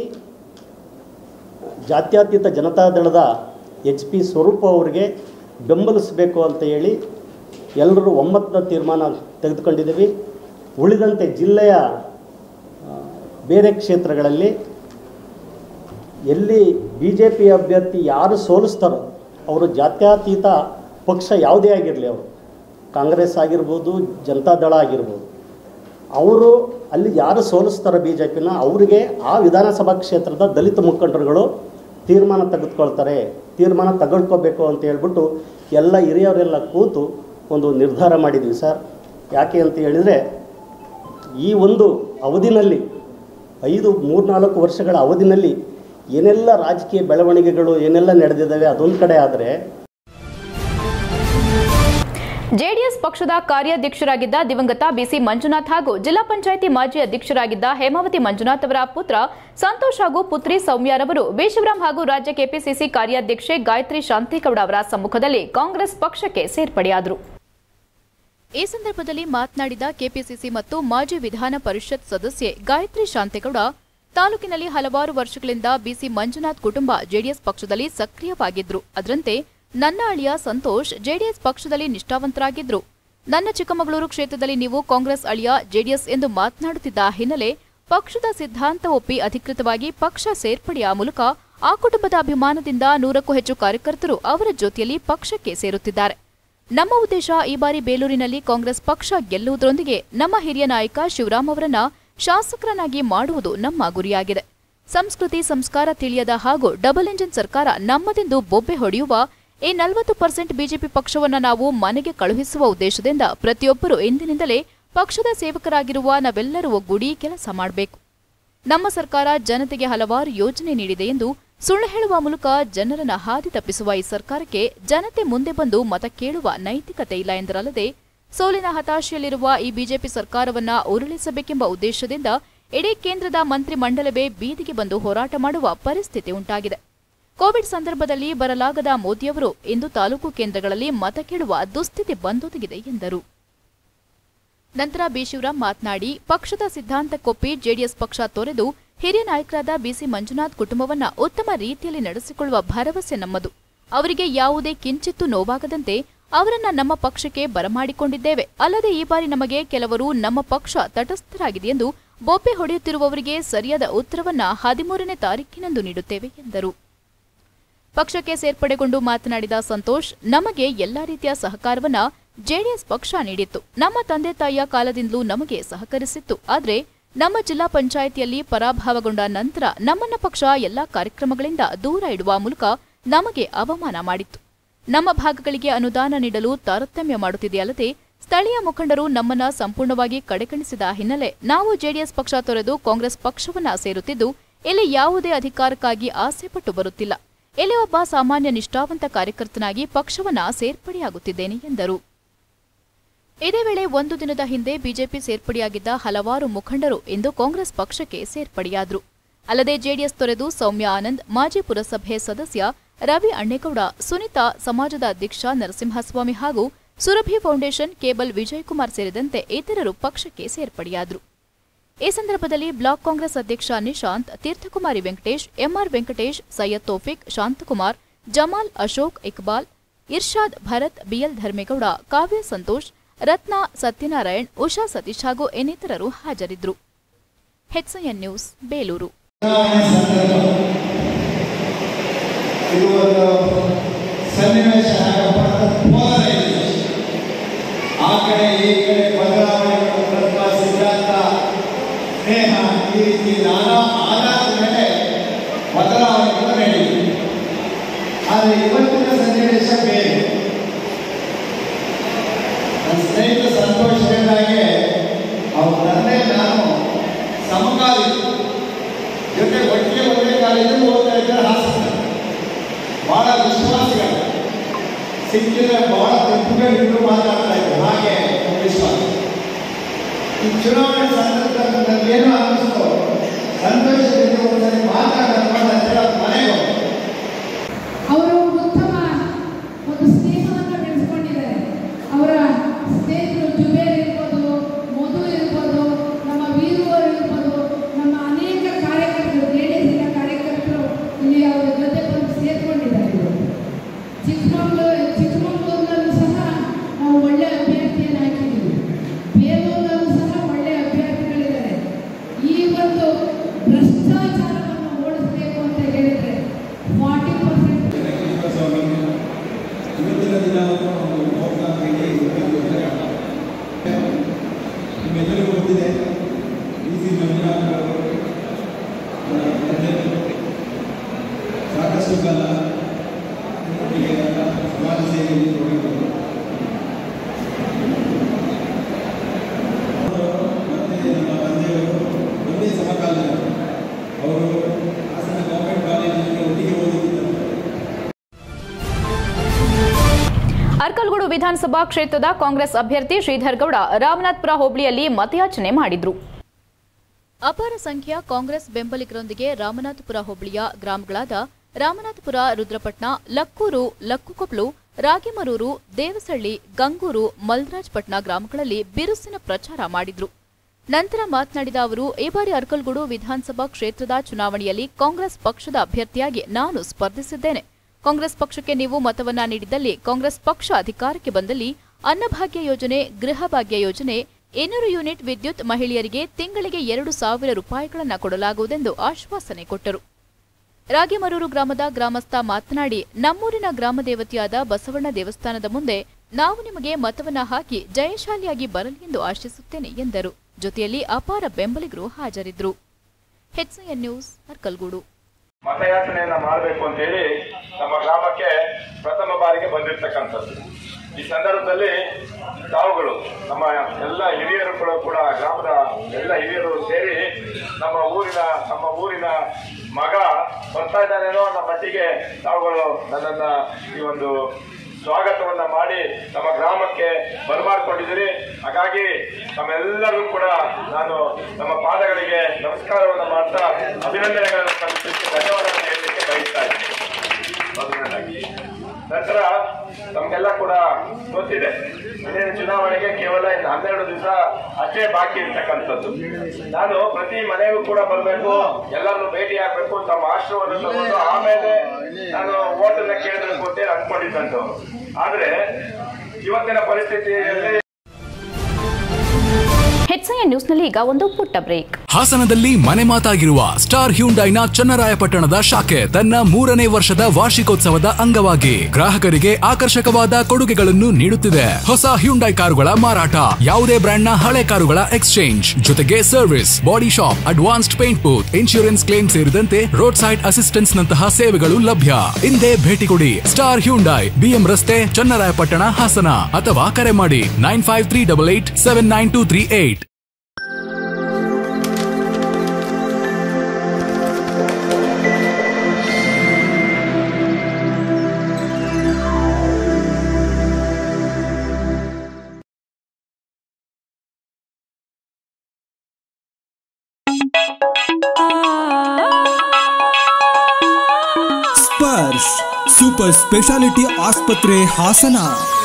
ಜಾತ್ಯತೀತ ಜನತಾದಳದ ಎಚ್ ಪಿ ಸ್ವರೂಪ ಅವರಿಗೆ ಬೆಂಬಲಿಸಬೇಕು ಅಂತ ಹೇಳಿ ಎಲ್ಲರೂ ಒಮ್ಮತದ ತೀರ್ಮಾನ ತೆಗೆದುಕೊಂಡಿದ್ದೀವಿ ಉಳಿದಂತೆ ಜಿಲ್ಲೆಯ ಆ, ಬೇರೆ ಕ್ಷೇತ್ರಗಳಲ್ಲಿ ಎಲ್ಲಿ ಬಿ ಜೆ ಪಿ ಅಭ್ಯರ್ಥಿ ಯಾರು ಸೋಲಿಸ್ತಾರೋ ಅವರು ಜಾತ್ಯತೀತ ಪಕ್ಷ ಯಾವುದೇ ಆಗಿರಲಿ ಅವರು ಕಾಂಗ್ರೆಸ್ ಆಗಿರ್ಬೋದು ಜನತಾದಳ ಆಗಿರ್ಬೋದು ಅವರು ಅಲ್ಲಿ ಯಾರು ಸೋಲಿಸ್ತಾರೋ ಬಿ ಜೆ ಪಿನ ಅವರಿಗೆ ಆ ವಿಧಾನಸಭಾ ಕ್ಷೇತ್ರದ ದಲಿತ ಮುಖಂಡರುಗಳು ತೀರ್ಮಾನ ತೆಗೆದುಕೊಳ್ತಾರೆ ತೀರ್ಮಾನ ತಗೊಳ್ಕೋಬೇಕು ಅಂತ ಹೇಳ್ಬಿಟ್ಟು ಎಲ್ಲ ಹಿರಿಯವರೆಲ್ಲ ಕೂತು ಒಂದು ನಿರ್ಧಾರ ಮಾಡಿದ್ವಿ ಸರ್ ಯಾಕೆ ಅಂತ ಹೇಳಿದರೆ ಈ ಒಂದು ಅವಧಿನಲ್ಲಿ ಐದು ಮೂರ್ನಾಲ್ಕು ವರ್ಷಗಳ ಅವಧಿನಲ್ಲಿ ಏನೆಲ್ಲ ರಾಜಕೀಯ ಬೆಳವಣಿಗೆಗಳು ಏನೆಲ್ಲ ನಡೆದಿದ್ದಾವೆ ಅದೊಂದು ಕಡೆ ಆದರೆ ಜೆಡಿಎಸ್ ಪಕ್ಷದ ಕಾರ್ಯಾಧ್ಯಕ್ಷರಾಗಿದ್ದ ದಿವಂಗತ ಬಿಸಿ ಮಂಜುನಾಥ್ ಹಾಗೂ ಜಿಲ್ಲಾ ಪಂಚಾಯಿತಿ ಮಾಜಿ ಅಧ್ಯಕ್ಷರಾಗಿದ್ದ ಹೇಮಾವತಿ ಮಂಜುನಾಥ್ ಅವರ ಪುತ್ರ ಸಂತೋಷ್ ಹಾಗೂ ಪುತ್ರಿ ಸೌಮ್ಯಾರವರು ಬಿ ಶಿವರಾಮ್ ಹಾಗೂ ರಾಜ್ಯ ಕೆಪಿಸಿಸಿ ಕಾರ್ಯಾಧ್ಯಕ್ಷೆ ಗಾಯತ್ರಿ ಶಾಂತಿಗೌಡ ಅವರ ಸಮ್ಮುಖದಲ್ಲಿ ಕಾಂಗ್ರೆಸ್ ಪಕ್ಷಕ್ಕೆ ಸೇರ್ಪಡೆಯಾದರು ಈ ಸಂದರ್ಭದಲ್ಲಿ ಮಾತನಾಡಿದ ಕೆಪಿಸಿಸಿ ಮತ್ತು ಮಾಜಿ ವಿಧಾನ ಪರಿಷತ್ ಸದಸ್ಯೆ ಗಾಯತ್ರಿ ಶಾಂತೇಗೌಡ ತಾಲೂಕಿನಲ್ಲಿ ಹಲವಾರು ವರ್ಷಗಳಿಂದ ಬಿಸಿ ಮಂಜುನಾಥ್ ಕುಟುಂಬ ಜೆಡಿಎಸ್ ಪಕ್ಷದಲ್ಲಿ ಸಕ್ರಿಯವಾಗಿದ್ರು ಅದರಂತೆ ನನ್ನ ಅಳಿಯ ಸಂತೋಷ್ ಜೆಡಿಎಸ್ ಪಕ್ಷದಲ್ಲಿ ನಿಷ್ಠಾವಂತರಾಗಿದ್ರು ನನ್ನ ಚಿಕ್ಕಮಗಳೂರು ಕ್ಷೇತ್ರದಲ್ಲಿ ನೀವು ಕಾಂಗ್ರೆಸ್ ಅಳಿಯ ಜೆಡಿಎಸ್ ಎಂದು ಮಾತನಾಡುತ್ತಿದ್ದ ಹಿನ್ನೆಲೆ ಪಕ್ಷದ ಸಿದ್ಧಾಂತ ಒಪ್ಪಿ ಅಧಿಕೃತವಾಗಿ ಪಕ್ಷ ಸೇರ್ಪಡೆಯ ಮೂಲಕ ಆ ಕುಟುಂಬದ ಅಭಿಮಾನದಿಂದ ನೂರಕ್ಕೂ ಹೆಚ್ಚು ಕಾರ್ಯಕರ್ತರು ಅವರ ಜೊತೆಯಲ್ಲಿ ಪಕ್ಷಕ್ಕೆ ಸೇರುತ್ತಿದ್ದಾರೆ ನಮ್ಮ ಉದ್ದೇಶ ಈ ಬಾರಿ ಬೇಲೂರಿನಲ್ಲಿ ಕಾಂಗ್ರೆಸ್ ಪಕ್ಷ ಗೆಲ್ಲುವುದರೊಂದಿಗೆ ನಮ್ಮ ಹಿರಿಯ ನಾಯಕ ಶಿವರಾಮ್ ಅವರನ್ನ ಶಾಸಕರನ್ನಾಗಿ ಮಾಡುವುದು ನಮ್ಮ ಗುರಿಯಾಗಿದೆ ಸಂಸ್ಕೃತಿ ಸಂಸ್ಕಾರ ತಿಳಿಯದ ಹಾಗೂ ಡಬಲ್ ಇಂಜಿನ್ ಸರ್ಕಾರ ನಮ್ಮದೆಂದು ಬೊಬ್ಬೆ ಹೊಡೆಯುವ ಈ ನಲವತ್ತು ಪರ್ಸೆಂಟ್ ಬಿಜೆಪಿ ಪಕ್ಷವನ್ನ ನಾವು ಮನೆಗೆ ಕಳುಹಿಸುವ ಉದ್ದೇಶದಿಂದ ಪ್ರತಿಯೊಬ್ಬರು ಇಂದಿನಿಂದಲೇ ಪಕ್ಷದ ಸೇವಕರಾಗಿರುವ ನಾವೆಲ್ಲರೂ ಒಗ್ಗೂಡಿ ಕೆಲಸ ಮಾಡಬೇಕು ನಮ್ಮ ಸರ್ಕಾರ ಜನತೆಗೆ ಹಲವಾರು ಯೋಜನೆ ನೀಡಿದೆ ಎಂದು ಸುಳ್ಳು ಹೇಳುವ ಮೂಲಕ ಜನರನ್ನ ಹಾದಿ ತಪ್ಪಿಸುವ ಈ ಸರ್ಕಾರಕ್ಕೆ ಜನತೆ ಮುಂದೆ ಬಂದು ಮತ ಕೇಳುವ ನೈತಿಕತೆ ಇಲ್ಲ ಎಂದರಲ್ಲದೆ ಸೋಲಿನ ಹತಾಶೆಯಲ್ಲಿರುವ ಈ ಬಿಜೆಪಿ ಸರ್ಕಾರವನ್ನ ಉರುಳಿಸಬೇಕೆಂಬ ಉದ್ದೇಶದಿಂದ ಇಡೀ ಕೇಂದ್ರದ ಮಂತ್ರಿ ಮಂಡಲವೇ ಬೀದಿಗೆ ಬಂದು ಹೋರಾಟ ಮಾಡುವ ಪರಿಸ್ಥಿತಿ ಉಂಟಾಗಿದೆ ಕೋವಿಡ್ ಸಂದರ್ಭದಲ್ಲಿ ಬರಲಾಗದ ಮೋದಿಯವರು ಇಂದು ತಾಲೂಕು ಕೇಂದ್ರಗಳಲ್ಲಿ ಮತ ಕೇಳುವ ದುಸ್ಥಿತಿ ಬಂದೊದಗಿದೆ ಎಂದರು ನಂತರ ಬಿ ಶಿವರಾಮ್ ಮಾತನಾಡಿ ಪಕ್ಷದ ಸಿದ್ಧಾಂತಕ್ಕೊಪ್ಪಿ ಜೆಡಿಎಸ್ ಪಕ್ಷ ತೊರೆದು ಹಿರಿಯ ನಾಯಕರಾದ ಬಿಸಿ ಮಂಜುನಾಥ್ ಕುಟುಂಬವನ್ನ ಉತ್ತಮ ರೀತಿಯಲ್ಲಿ ನಡೆಸಿಕೊಳ್ಳುವ ಭರವಸೆ ನಮ್ಮದು ಅವರಿಗೆ ಯಾವುದೇ ಕಿಂಚಿತ್ತೂ ನೋವಾಗದಂತೆ ಅವರನ್ನ ನಮ್ಮ ಪಕ್ಷಕ್ಕೆ ಬರಮಾಡಿಕೊಂಡಿದ್ದೇವೆ ಅಲ್ಲದೆ ಈ ಬಾರಿ ನಮಗೆ ಕೆಲವರು ನಮ್ಮ ಪಕ್ಷ ತಟಸ್ಥರಾಗಿದೆ ಎಂದು ಬೊಬ್ಬೆ ಹೊಡೆಯುತ್ತಿರುವವರಿಗೆ ಸರಿಯಾದ ಉತ್ತರವನ್ನ ಹದಿಮೂರನೇ ತಾರೀಕಿನಂದು ನೀಡುತ್ತೇವೆ ಎಂದರು ಪಕ್ಷಕ್ಕೆ ಸೇರ್ಪಡೆಗೊಂಡು ಮಾತನಾಡಿದ ಸಂತೋಷ್ ನಮಗೆ ಎಲ್ಲಾ ರೀತಿಯ ಸಹಕಾರವನ್ನ ಜೆಡಿಎಸ್ ಪಕ್ಷ ನೀಡಿತ್ತು ನಮ್ಮ ತಂದೆ ತಾಯಿಯ ಕಾಲದಿಂದಲೂ ನಮಗೆ ಸಹಕರಿಸಿತ್ತು ಆದ್ರೆ ನಮ್ಮ ಜಿಲ್ಲಾ ಪಂಚಾಯಿತಿಯಲ್ಲಿ ಪರಾಭವಗೊಂಡ ನಂತರ ನಮ್ಮನ್ನ ಪಕ್ಷ ಎಲ್ಲಾ ಕಾರ್ಯಕ್ರಮಗಳಿಂದ ದೂರ ಇಡುವ ಮೂಲಕ ನಮಗೆ ಅವಮಾನ ಮಾಡಿತ್ತು ನಮ್ಮ ಭಾಗಗಳಿಗೆ ಅನುದಾನ ನೀಡಲು ತಾರತಮ್ಯ ಮಾಡುತ್ತಿದೆಯಲ್ಲದೆ ಸ್ಥಳೀಯ ಮುಖಂಡರು ನಮ್ಮನ್ನ ಸಂಪೂರ್ಣವಾಗಿ ಕಡೆಗಣಿಸಿದ ಹಿನ್ನೆಲೆ ನಾವು ಜೆಡಿಎಸ್ ಪಕ್ಷ ತೊರೆದು ಕಾಂಗ್ರೆಸ್ ಪಕ್ಷವನ್ನ ಸೇರುತ್ತಿದ್ದು ಇಲ್ಲಿ ಯಾವುದೇ ಅಧಿಕಾರಕ್ಕಾಗಿ ಆಸೆಪಟ್ಟು ಬರುತ್ತಿಲ್ಲ ಇಲ್ಲಿ ಒಬ್ಬ ಸಾಮಾನ್ಯ ನಿಷ್ಠಾವಂತ ಕಾರ್ಯಕರ್ತನಾಗಿ ಪಕ್ಷವನ್ನ ಸೇರ್ಪಡೆಯಾಗುತ್ತಿದ್ದೇನೆ ಎಂದರು ಇದೇ ವೇಳೆ ಒಂದು ದಿನದ ಹಿಂದೆ ಬಿಜೆಪಿ ಸೇರ್ಪಡೆಯಾಗಿದ್ದ ಹಲವಾರು ಮುಖಂಡರು ಇಂದು ಕಾಂಗ್ರೆಸ್ ಪಕ್ಷಕ್ಕೆ ಸೇರ್ಪಡೆಯಾದರು ಅಲ್ಲದೆ ಜೆಡಿಎಸ್ ತೊರೆದು ಸೌಮ್ಯ ಆನಂದ್ ಮಾಜಿ ಪುರಸಭೆ ಸದಸ್ಯ ರವಿ ಅಣ್ಣೇಗೌಡ ಸುನೀತಾ ಸಮಾಜದ ಅಧ್ಯಕ್ಷ ನರಸಿಂಹಸ್ವಾಮಿ ಹಾಗೂ ಸುರಭಿ ಫೌಂಡೇಶನ್ ಕೇಬಲ್ ವಿಜಯಕುಮಾರ್ ಸೇರಿದಂತೆ ಇತರರು ಪಕ್ಷಕ್ಕೆ ಸೇರ್ಪಡೆಯಾದರು ಈ ಸಂದರ್ಭದಲ್ಲಿ ಬ್ಲಾಕ್ ಕಾಂಗ್ರೆಸ್ ಅಧ್ಯಕ್ಷ ನಿಶಾಂತ್ ತೀರ್ಥಕುಮಾರಿ ವೆಂಕಟೇಶ್ ಎಂಆರ್ ವೆಂಕಟೇಶ್ ಸೈಯದ್ ತೋಫಿಕ್ ಶಾಂತಕುಮಾರ್ ಜಮಾಲ್ ಅಶೋಕ್ ಇಕ್ಬಾಲ್ ಇರ್ಷಾದ್ ಭರತ್ ಬಿಎಲ್ ಧರ್ಮೇಗೌಡ ಕಾವ್ಯ ಸಂತೋಷ್ ರತ್ನ ಸತ್ಯನಾರಾಯಣ್ ಉಷಾ ಸತೀಶ್ ಹಾಗೂ ಇನ್ನಿತರರು ಹಾಜರಿದ್ದರು ಹೆಚ್ಐಎನ್ ನ್ಯೂಸ್ ಬೇಲೂರು ಇದು ಒಂದು ಸನ್ನಿವೇಶ ಹೋದರೆ ಆ ಕಡೆ ಈ ಕಡೆ ಬದಲಾವಣೆಗಳು ತತ್ವ ಸಿದ್ಧಾಂತ ಸ್ನೇಹ ಈ ರೀತಿ ನಾನಾ ಆಧಾರದ ಮೇಲೆ ಬದಲಾವಣೆಗಳು ನಡೆಯಿತು ಆದರೆ ಇವತ್ತಿನ ಸನ್ನಿವೇಶ ಬೇರೆ ನನ್ನ ಸ್ನೇಹಿತ ಸಂತೋಷ ಹೇಳಿದಾಗೆ ಅವ್ರ ತಂದೆ ನಾನು ಸಮಕಾಲಿ ಜೊತೆ ಒಟ್ಟಿಗೆ ಒಂದೇ ಕಾಲೇಜಲ್ಲಿ ಓದ್ತಾ ಇದ್ದಾರೆ ಹಾಸನ ಬಹಳ ವಿಶ್ವಾಸಿಗಳು ಸಿಕ್ಕಿದ್ರೆ ಬಹಳ ತಪ್ಪುಗಳಿಂದ ಮಾತಾಡ್ತಾ ಇದ್ರು ಹಾಗೆ ಒಂದು ವಿಶ್ವಾಸ ಈ ಚುನಾವಣೆ ಸಂದರ್ಭದಲ್ಲಿ ನನಗೆ ಏನು ಅನ್ನಿಸ್ತೋ ಸಂತೋಷದಿಂದ ಒಂದ್ಸರಿ ಮಾತಾಡೋಣ ಅಂತ ಹೇಳಿ ಮನೆಗೆ ಹೋದೆ. ಅವರು ಉತ್ತಮ ಒಂದು ಸ್ನೇಹವನ್ನು ಬೆಳೆಸ್ಕೊಂಡಿದ್ದಾರೆ ಅವರ ಸ್ನೇಹಿತರು ಜುಬೇರ್ ಇರ್ಬೋದು ಮಧು ಇರ್ಬೋದು ನಮ್ಮ ವೀರು ಅವರು ಇರ್ಬೋದು ನಮ್ಮ ಅನೇಕ ಕಾರ್ಯಕರ್ತರು ಜೆಡಿಎಸ್ನ ಕಾರ್ಯಕರ್ತರು ಇಲ್ಲಿ ಅವರ ಜೊತೆ ಬಂದು ಸೇರ್ಕೊಂಡಿದ್ದಾರೆ ಇವರು. ಚಿಕ್ಕಮಗಳೂರು ಚಿಕ್ಕಮಗಳೂರಿನಲ್ಲೂ ಸಹ ನಾವು ಒಳ್ಳೆ ಅಭ್ಯರ್ಥಿಯನ್ನು ಹಾಕಿದ್ದೀವಿ ಬೇಲೂರಿನಲ್ಲೂ ಸಹ ಒಳ್ಳೆ ಅಭ್ಯರ್ಥಿಗಳಿದ್ದಾರೆ ಈ ಒಂದು ಭ್ರಷ್ಟಾಚಾರವನ್ನು ಓಡಿಸಬೇಕು ಅಂತ ಹೇಳಿದ್ರೆ ಫಾರ್ಟಿ ಪರ್ಸೆಂಟ್ ಇವತ್ತಿನ ದಿನ ಒಂದು ಲೋಕತಾಂತ್ರಿಕ ನಿಮ್ಮೆಲ್ಲರಿಗೂ ಗೊತ್ತಿದೆ ಡಿ ಸಿ ಮಂಜುನಾಥ್ ಅವರು ಅವರ ತಂದೆ ಸಾಕಷ್ಟು ಕಾಲ ಒಟ್ಟಿಗೆ ಸಮಾಜ ಸೇವೆಯಲ್ಲಿ ತೊಡಗಿದರು ಮತ್ತೆ ನಮ್ಮ ತಂದೆಯವರು ಒಂದೇ ಸಮಕಾಲೀನರು ಅವರು ಹಾಸನ ಗೌರ್ಮೆಂಟ್ ಕಾಲೇಜಿನಲ್ಲಿ ಒಟ್ಟಿಗೆ ಓದಿದ್ದರು ಅರ್ಕಲ್ಗೂಡು ವಿಧಾನಸಭಾ ಕ್ಷೇತ್ರದ ಕಾಂಗ್ರೆಸ್ ಅಭ್ಯರ್ಥಿ ಶ್ರೀಧರ್ ಗೌಡ ರಾಮನಾಥ್ಪುರ ಹೋಬಳಿಯಲ್ಲಿ ಮತಯಾಚನೆ ಮಾಡಿದ್ರು ಅಪಾರ ಸಂಖ್ಯೆಯ ಕಾಂಗ್ರೆಸ್ ಬೆಂಬಲಿಗರೊಂದಿಗೆ ರಾಮನಾಥಪುರ ಹೋಬಳಿಯ ಗ್ರಾಮಗಳಾದ ರಾಮನಾಥಪುರ ರುದ್ರಪಟ್ನ ಲಕ್ಕೂರು ಲಕ್ಕುಕೊಪ್ಲು ರಾಗಿಮರೂರು ದೇವಸಳ್ಳಿ ಗಂಗೂರು ಮಲ್ರಾಜ್ಪಟ್ನ ಗ್ರಾಮಗಳಲ್ಲಿ ಬಿರುಸಿನ ಪ್ರಚಾರ ಮಾಡಿದ್ರು ನಂತರ ಮಾತನಾಡಿದ ಅವರು ಈ ಬಾರಿ ಅರ್ಕಲ್ಗೂಡು ವಿಧಾನಸಭಾ ಕ್ಷೇತ್ರದ ಚುನಾವಣೆಯಲ್ಲಿ ಕಾಂಗ್ರೆಸ್ ಪಕ್ಷದ ಅಭ್ಯರ್ಥಿಯಾಗಿ ನಾನು ಸ್ಪರ್ಧಿಸಿದ್ದೇನೆ ಕಾಂಗ್ರೆಸ್ ಪಕ್ಷಕ್ಕೆ ನೀವು ಮತವನ್ನ ನೀಡಿದಲ್ಲಿ ಕಾಂಗ್ರೆಸ್ ಪಕ್ಷ ಅಧಿಕಾರಕ್ಕೆ ಬಂದಲ್ಲಿ ಅನ್ನಭಾಗ್ಯ ಯೋಜನೆ ಗೃಹ ಭಾಗ್ಯ ಯೋಜನೆ ಇನ್ನೂರು ಯೂನಿಟ್ ವಿದ್ಯುತ್ ಮಹಿಳೆಯರಿಗೆ ತಿಂಗಳಿಗೆ ಎರಡು ಸಾವಿರ ರೂಪಾಯಿಗಳನ್ನು ಕೊಡಲಾಗುವುದೆಂದು ಆಶ್ವಾಸನೆ ಕೊಟ್ಟರು ರಾಗಿಮರೂರು ಗ್ರಾಮದ ಗ್ರಾಮಸ್ಥ ಮಾತನಾಡಿ ನಮ್ಮೂರಿನ ಗ್ರಾಮ ದೇವತೆಯಾದ ಬಸವಣ್ಣ ದೇವಸ್ಥಾನದ ಮುಂದೆ ನಾವು ನಿಮಗೆ ಮತವನ್ನ ಹಾಕಿ ಜಯಶಾಲಿಯಾಗಿ ಬರಲಿ ಎಂದು ಆಶಿಸುತ್ತೇನೆ ಎಂದರು ಜೊತೆಯಲ್ಲಿ ಅಪಾರ ಬೆಂಬಲಿಗರು ಹಾಜರಿದ್ದರು ಹೆಚ್ಐಎನ್ ನ್ಯೂಸ್ ಅರ್ಕಲ್ಗೂಡು ಮತಯಾಚನೆಯನ್ನ ಮಾಡಬೇಕು ಅಂತ ಹೇಳಿ ನಮ್ಮ ಗ್ರಾಮಕ್ಕೆ ಪ್ರಥಮ ಬಾರಿಗೆ ಬಂದಿರ್ತಕ್ಕಂಥದ್ದು ಈ ಸಂದರ್ಭದಲ್ಲಿ ತಾವುಗಳು ನಮ್ಮ ಎಲ್ಲ ಹಿರಿಯರುಗಳು ಕೂಡ ಗ್ರಾಮದ ಎಲ್ಲ ಹಿರಿಯರು ಸೇರಿ ನಮ್ಮ ಊರಿನ ನಮ್ಮ ಊರಿನ ಮಗ ಬರ್ತಾ ಇದ್ದಾನೇನೋ ಅನ್ನೋ ಮಟ್ಟಿಗೆ ತಾವುಗಳು ನನ್ನನ್ನ ಈ ಒಂದು ಸ್ವಾಗತವನ್ನ ಮಾಡಿ ನಮ್ಮ ಗ್ರಾಮಕ್ಕೆ ಬರಮಾಡ್ಕೊಂಡಿದ್ದೀರಿ ಹಾಗಾಗಿ ನಮ್ಮೆಲ್ಲರೂ ಕೂಡ ನಾನು ನಮ್ಮ ಪಾದಗಳಿಗೆ ನಮಸ್ಕಾರವನ್ನು ಮಾಡ್ತಾ ಅಭಿನಂದನೆಗಳನ್ನು ಸಲ್ಲಿಸಲಿಕ್ಕೆ ಧನ್ಯವಾದಗಳನ್ನು ಹೇಳಲಿಕ್ಕೆ ಬಯಸ್ತಾ ಇದ್ದೀನಿ ಮೊದಲನೇದಾಗಿ ನಂತರ ತಮ್ಗೆಲ್ಲ ಕೂಡ ಗೊತ್ತಿದೆ ಮುಂದಿನ ಚುನಾವಣೆಗೆ ಕೇವಲ ಇನ್ನು ಹನ್ನೆರಡು ದಿವಸ ಅಷ್ಟೇ ಬಾಕಿ ಇರ್ತಕ್ಕಂಥದ್ದು ನಾನು ಪ್ರತಿ ಮನೆಗೂ ಕೂಡ ಬರಬೇಕು ಎಲ್ಲರನ್ನು ಭೇಟಿ ಆಗ್ಬೇಕು ತಮ್ಮ ಆಶೀರ್ವಾದ ತಗೊಂಡು ಆಮೇಲೆ ನಾನು ಓಟನ್ನ ಕೇಳಬೇಕು ಅಂತ ಅನ್ಕೊಂಡಿದ್ದಂಥವ್ರು ಆದ್ರೆ ಇವತ್ತಿನ ಪರಿಸ್ಥಿತಿಯಲ್ಲಿ ಹೆಚ್ಐಎನ್ ನ್ಯೂಸ್ನಲ್ಲಿ ಈಗ ಒಂದು ಪುಟ್ಟ ಬ್ರೇಕ್ ಹಾಸನದಲ್ಲಿ ಮನೆ ಮಾತಾಗಿರುವ ಸ್ಟಾರ್ ಹ್ಯುಂಡೈನ ಚನ್ನರಾಯಪಟ್ಟಣದ ಶಾಖೆ ತನ್ನ ಮೂರನೇ ವರ್ಷದ ವಾರ್ಷಿಕೋತ್ಸವದ ಅಂಗವಾಗಿ ಗ್ರಾಹಕರಿಗೆ ಆಕರ್ಷಕವಾದ ಕೊಡುಗೆಗಳನ್ನು ನೀಡುತ್ತಿದೆ ಹೊಸ ಹ್ಯುಂಡೈ ಕಾರುಗಳ ಮಾರಾಟ ಯಾವುದೇ ಬ್ರ್ಯಾಂಡ್ನ ಹಳೆ ಕಾರುಗಳ ಎಕ್ಸ್ಚೇಂಜ್ ಜೊತೆಗೆ service body shop advanced paint booth insurance claim ಸೇರಿದಂತೆ ರೋಡ್ ಸೈಡ್ ಅಸಿಸ್ಟೆನ್ಸ್ ನಂತಹ ಸೇವೆಗಳು ಲಭ್ಯ ಹಿಂದೆ ಭೇಟಿ ಕೊಡಿ ಸ್ಟಾರ್ ಹ್ಯುಂಡೈ ಬಿಎಂ ರಸ್ತೆ ಚನ್ನರಾಯಪಟ್ಟಣ ಹಾಸನ ಅಥವಾ ಕರೆ ಮಾಡಿ nine five three double eight seven nine two three eight Sparsh super speciality ಆಸ್ಪತ್ರೆ ಹಾಸನ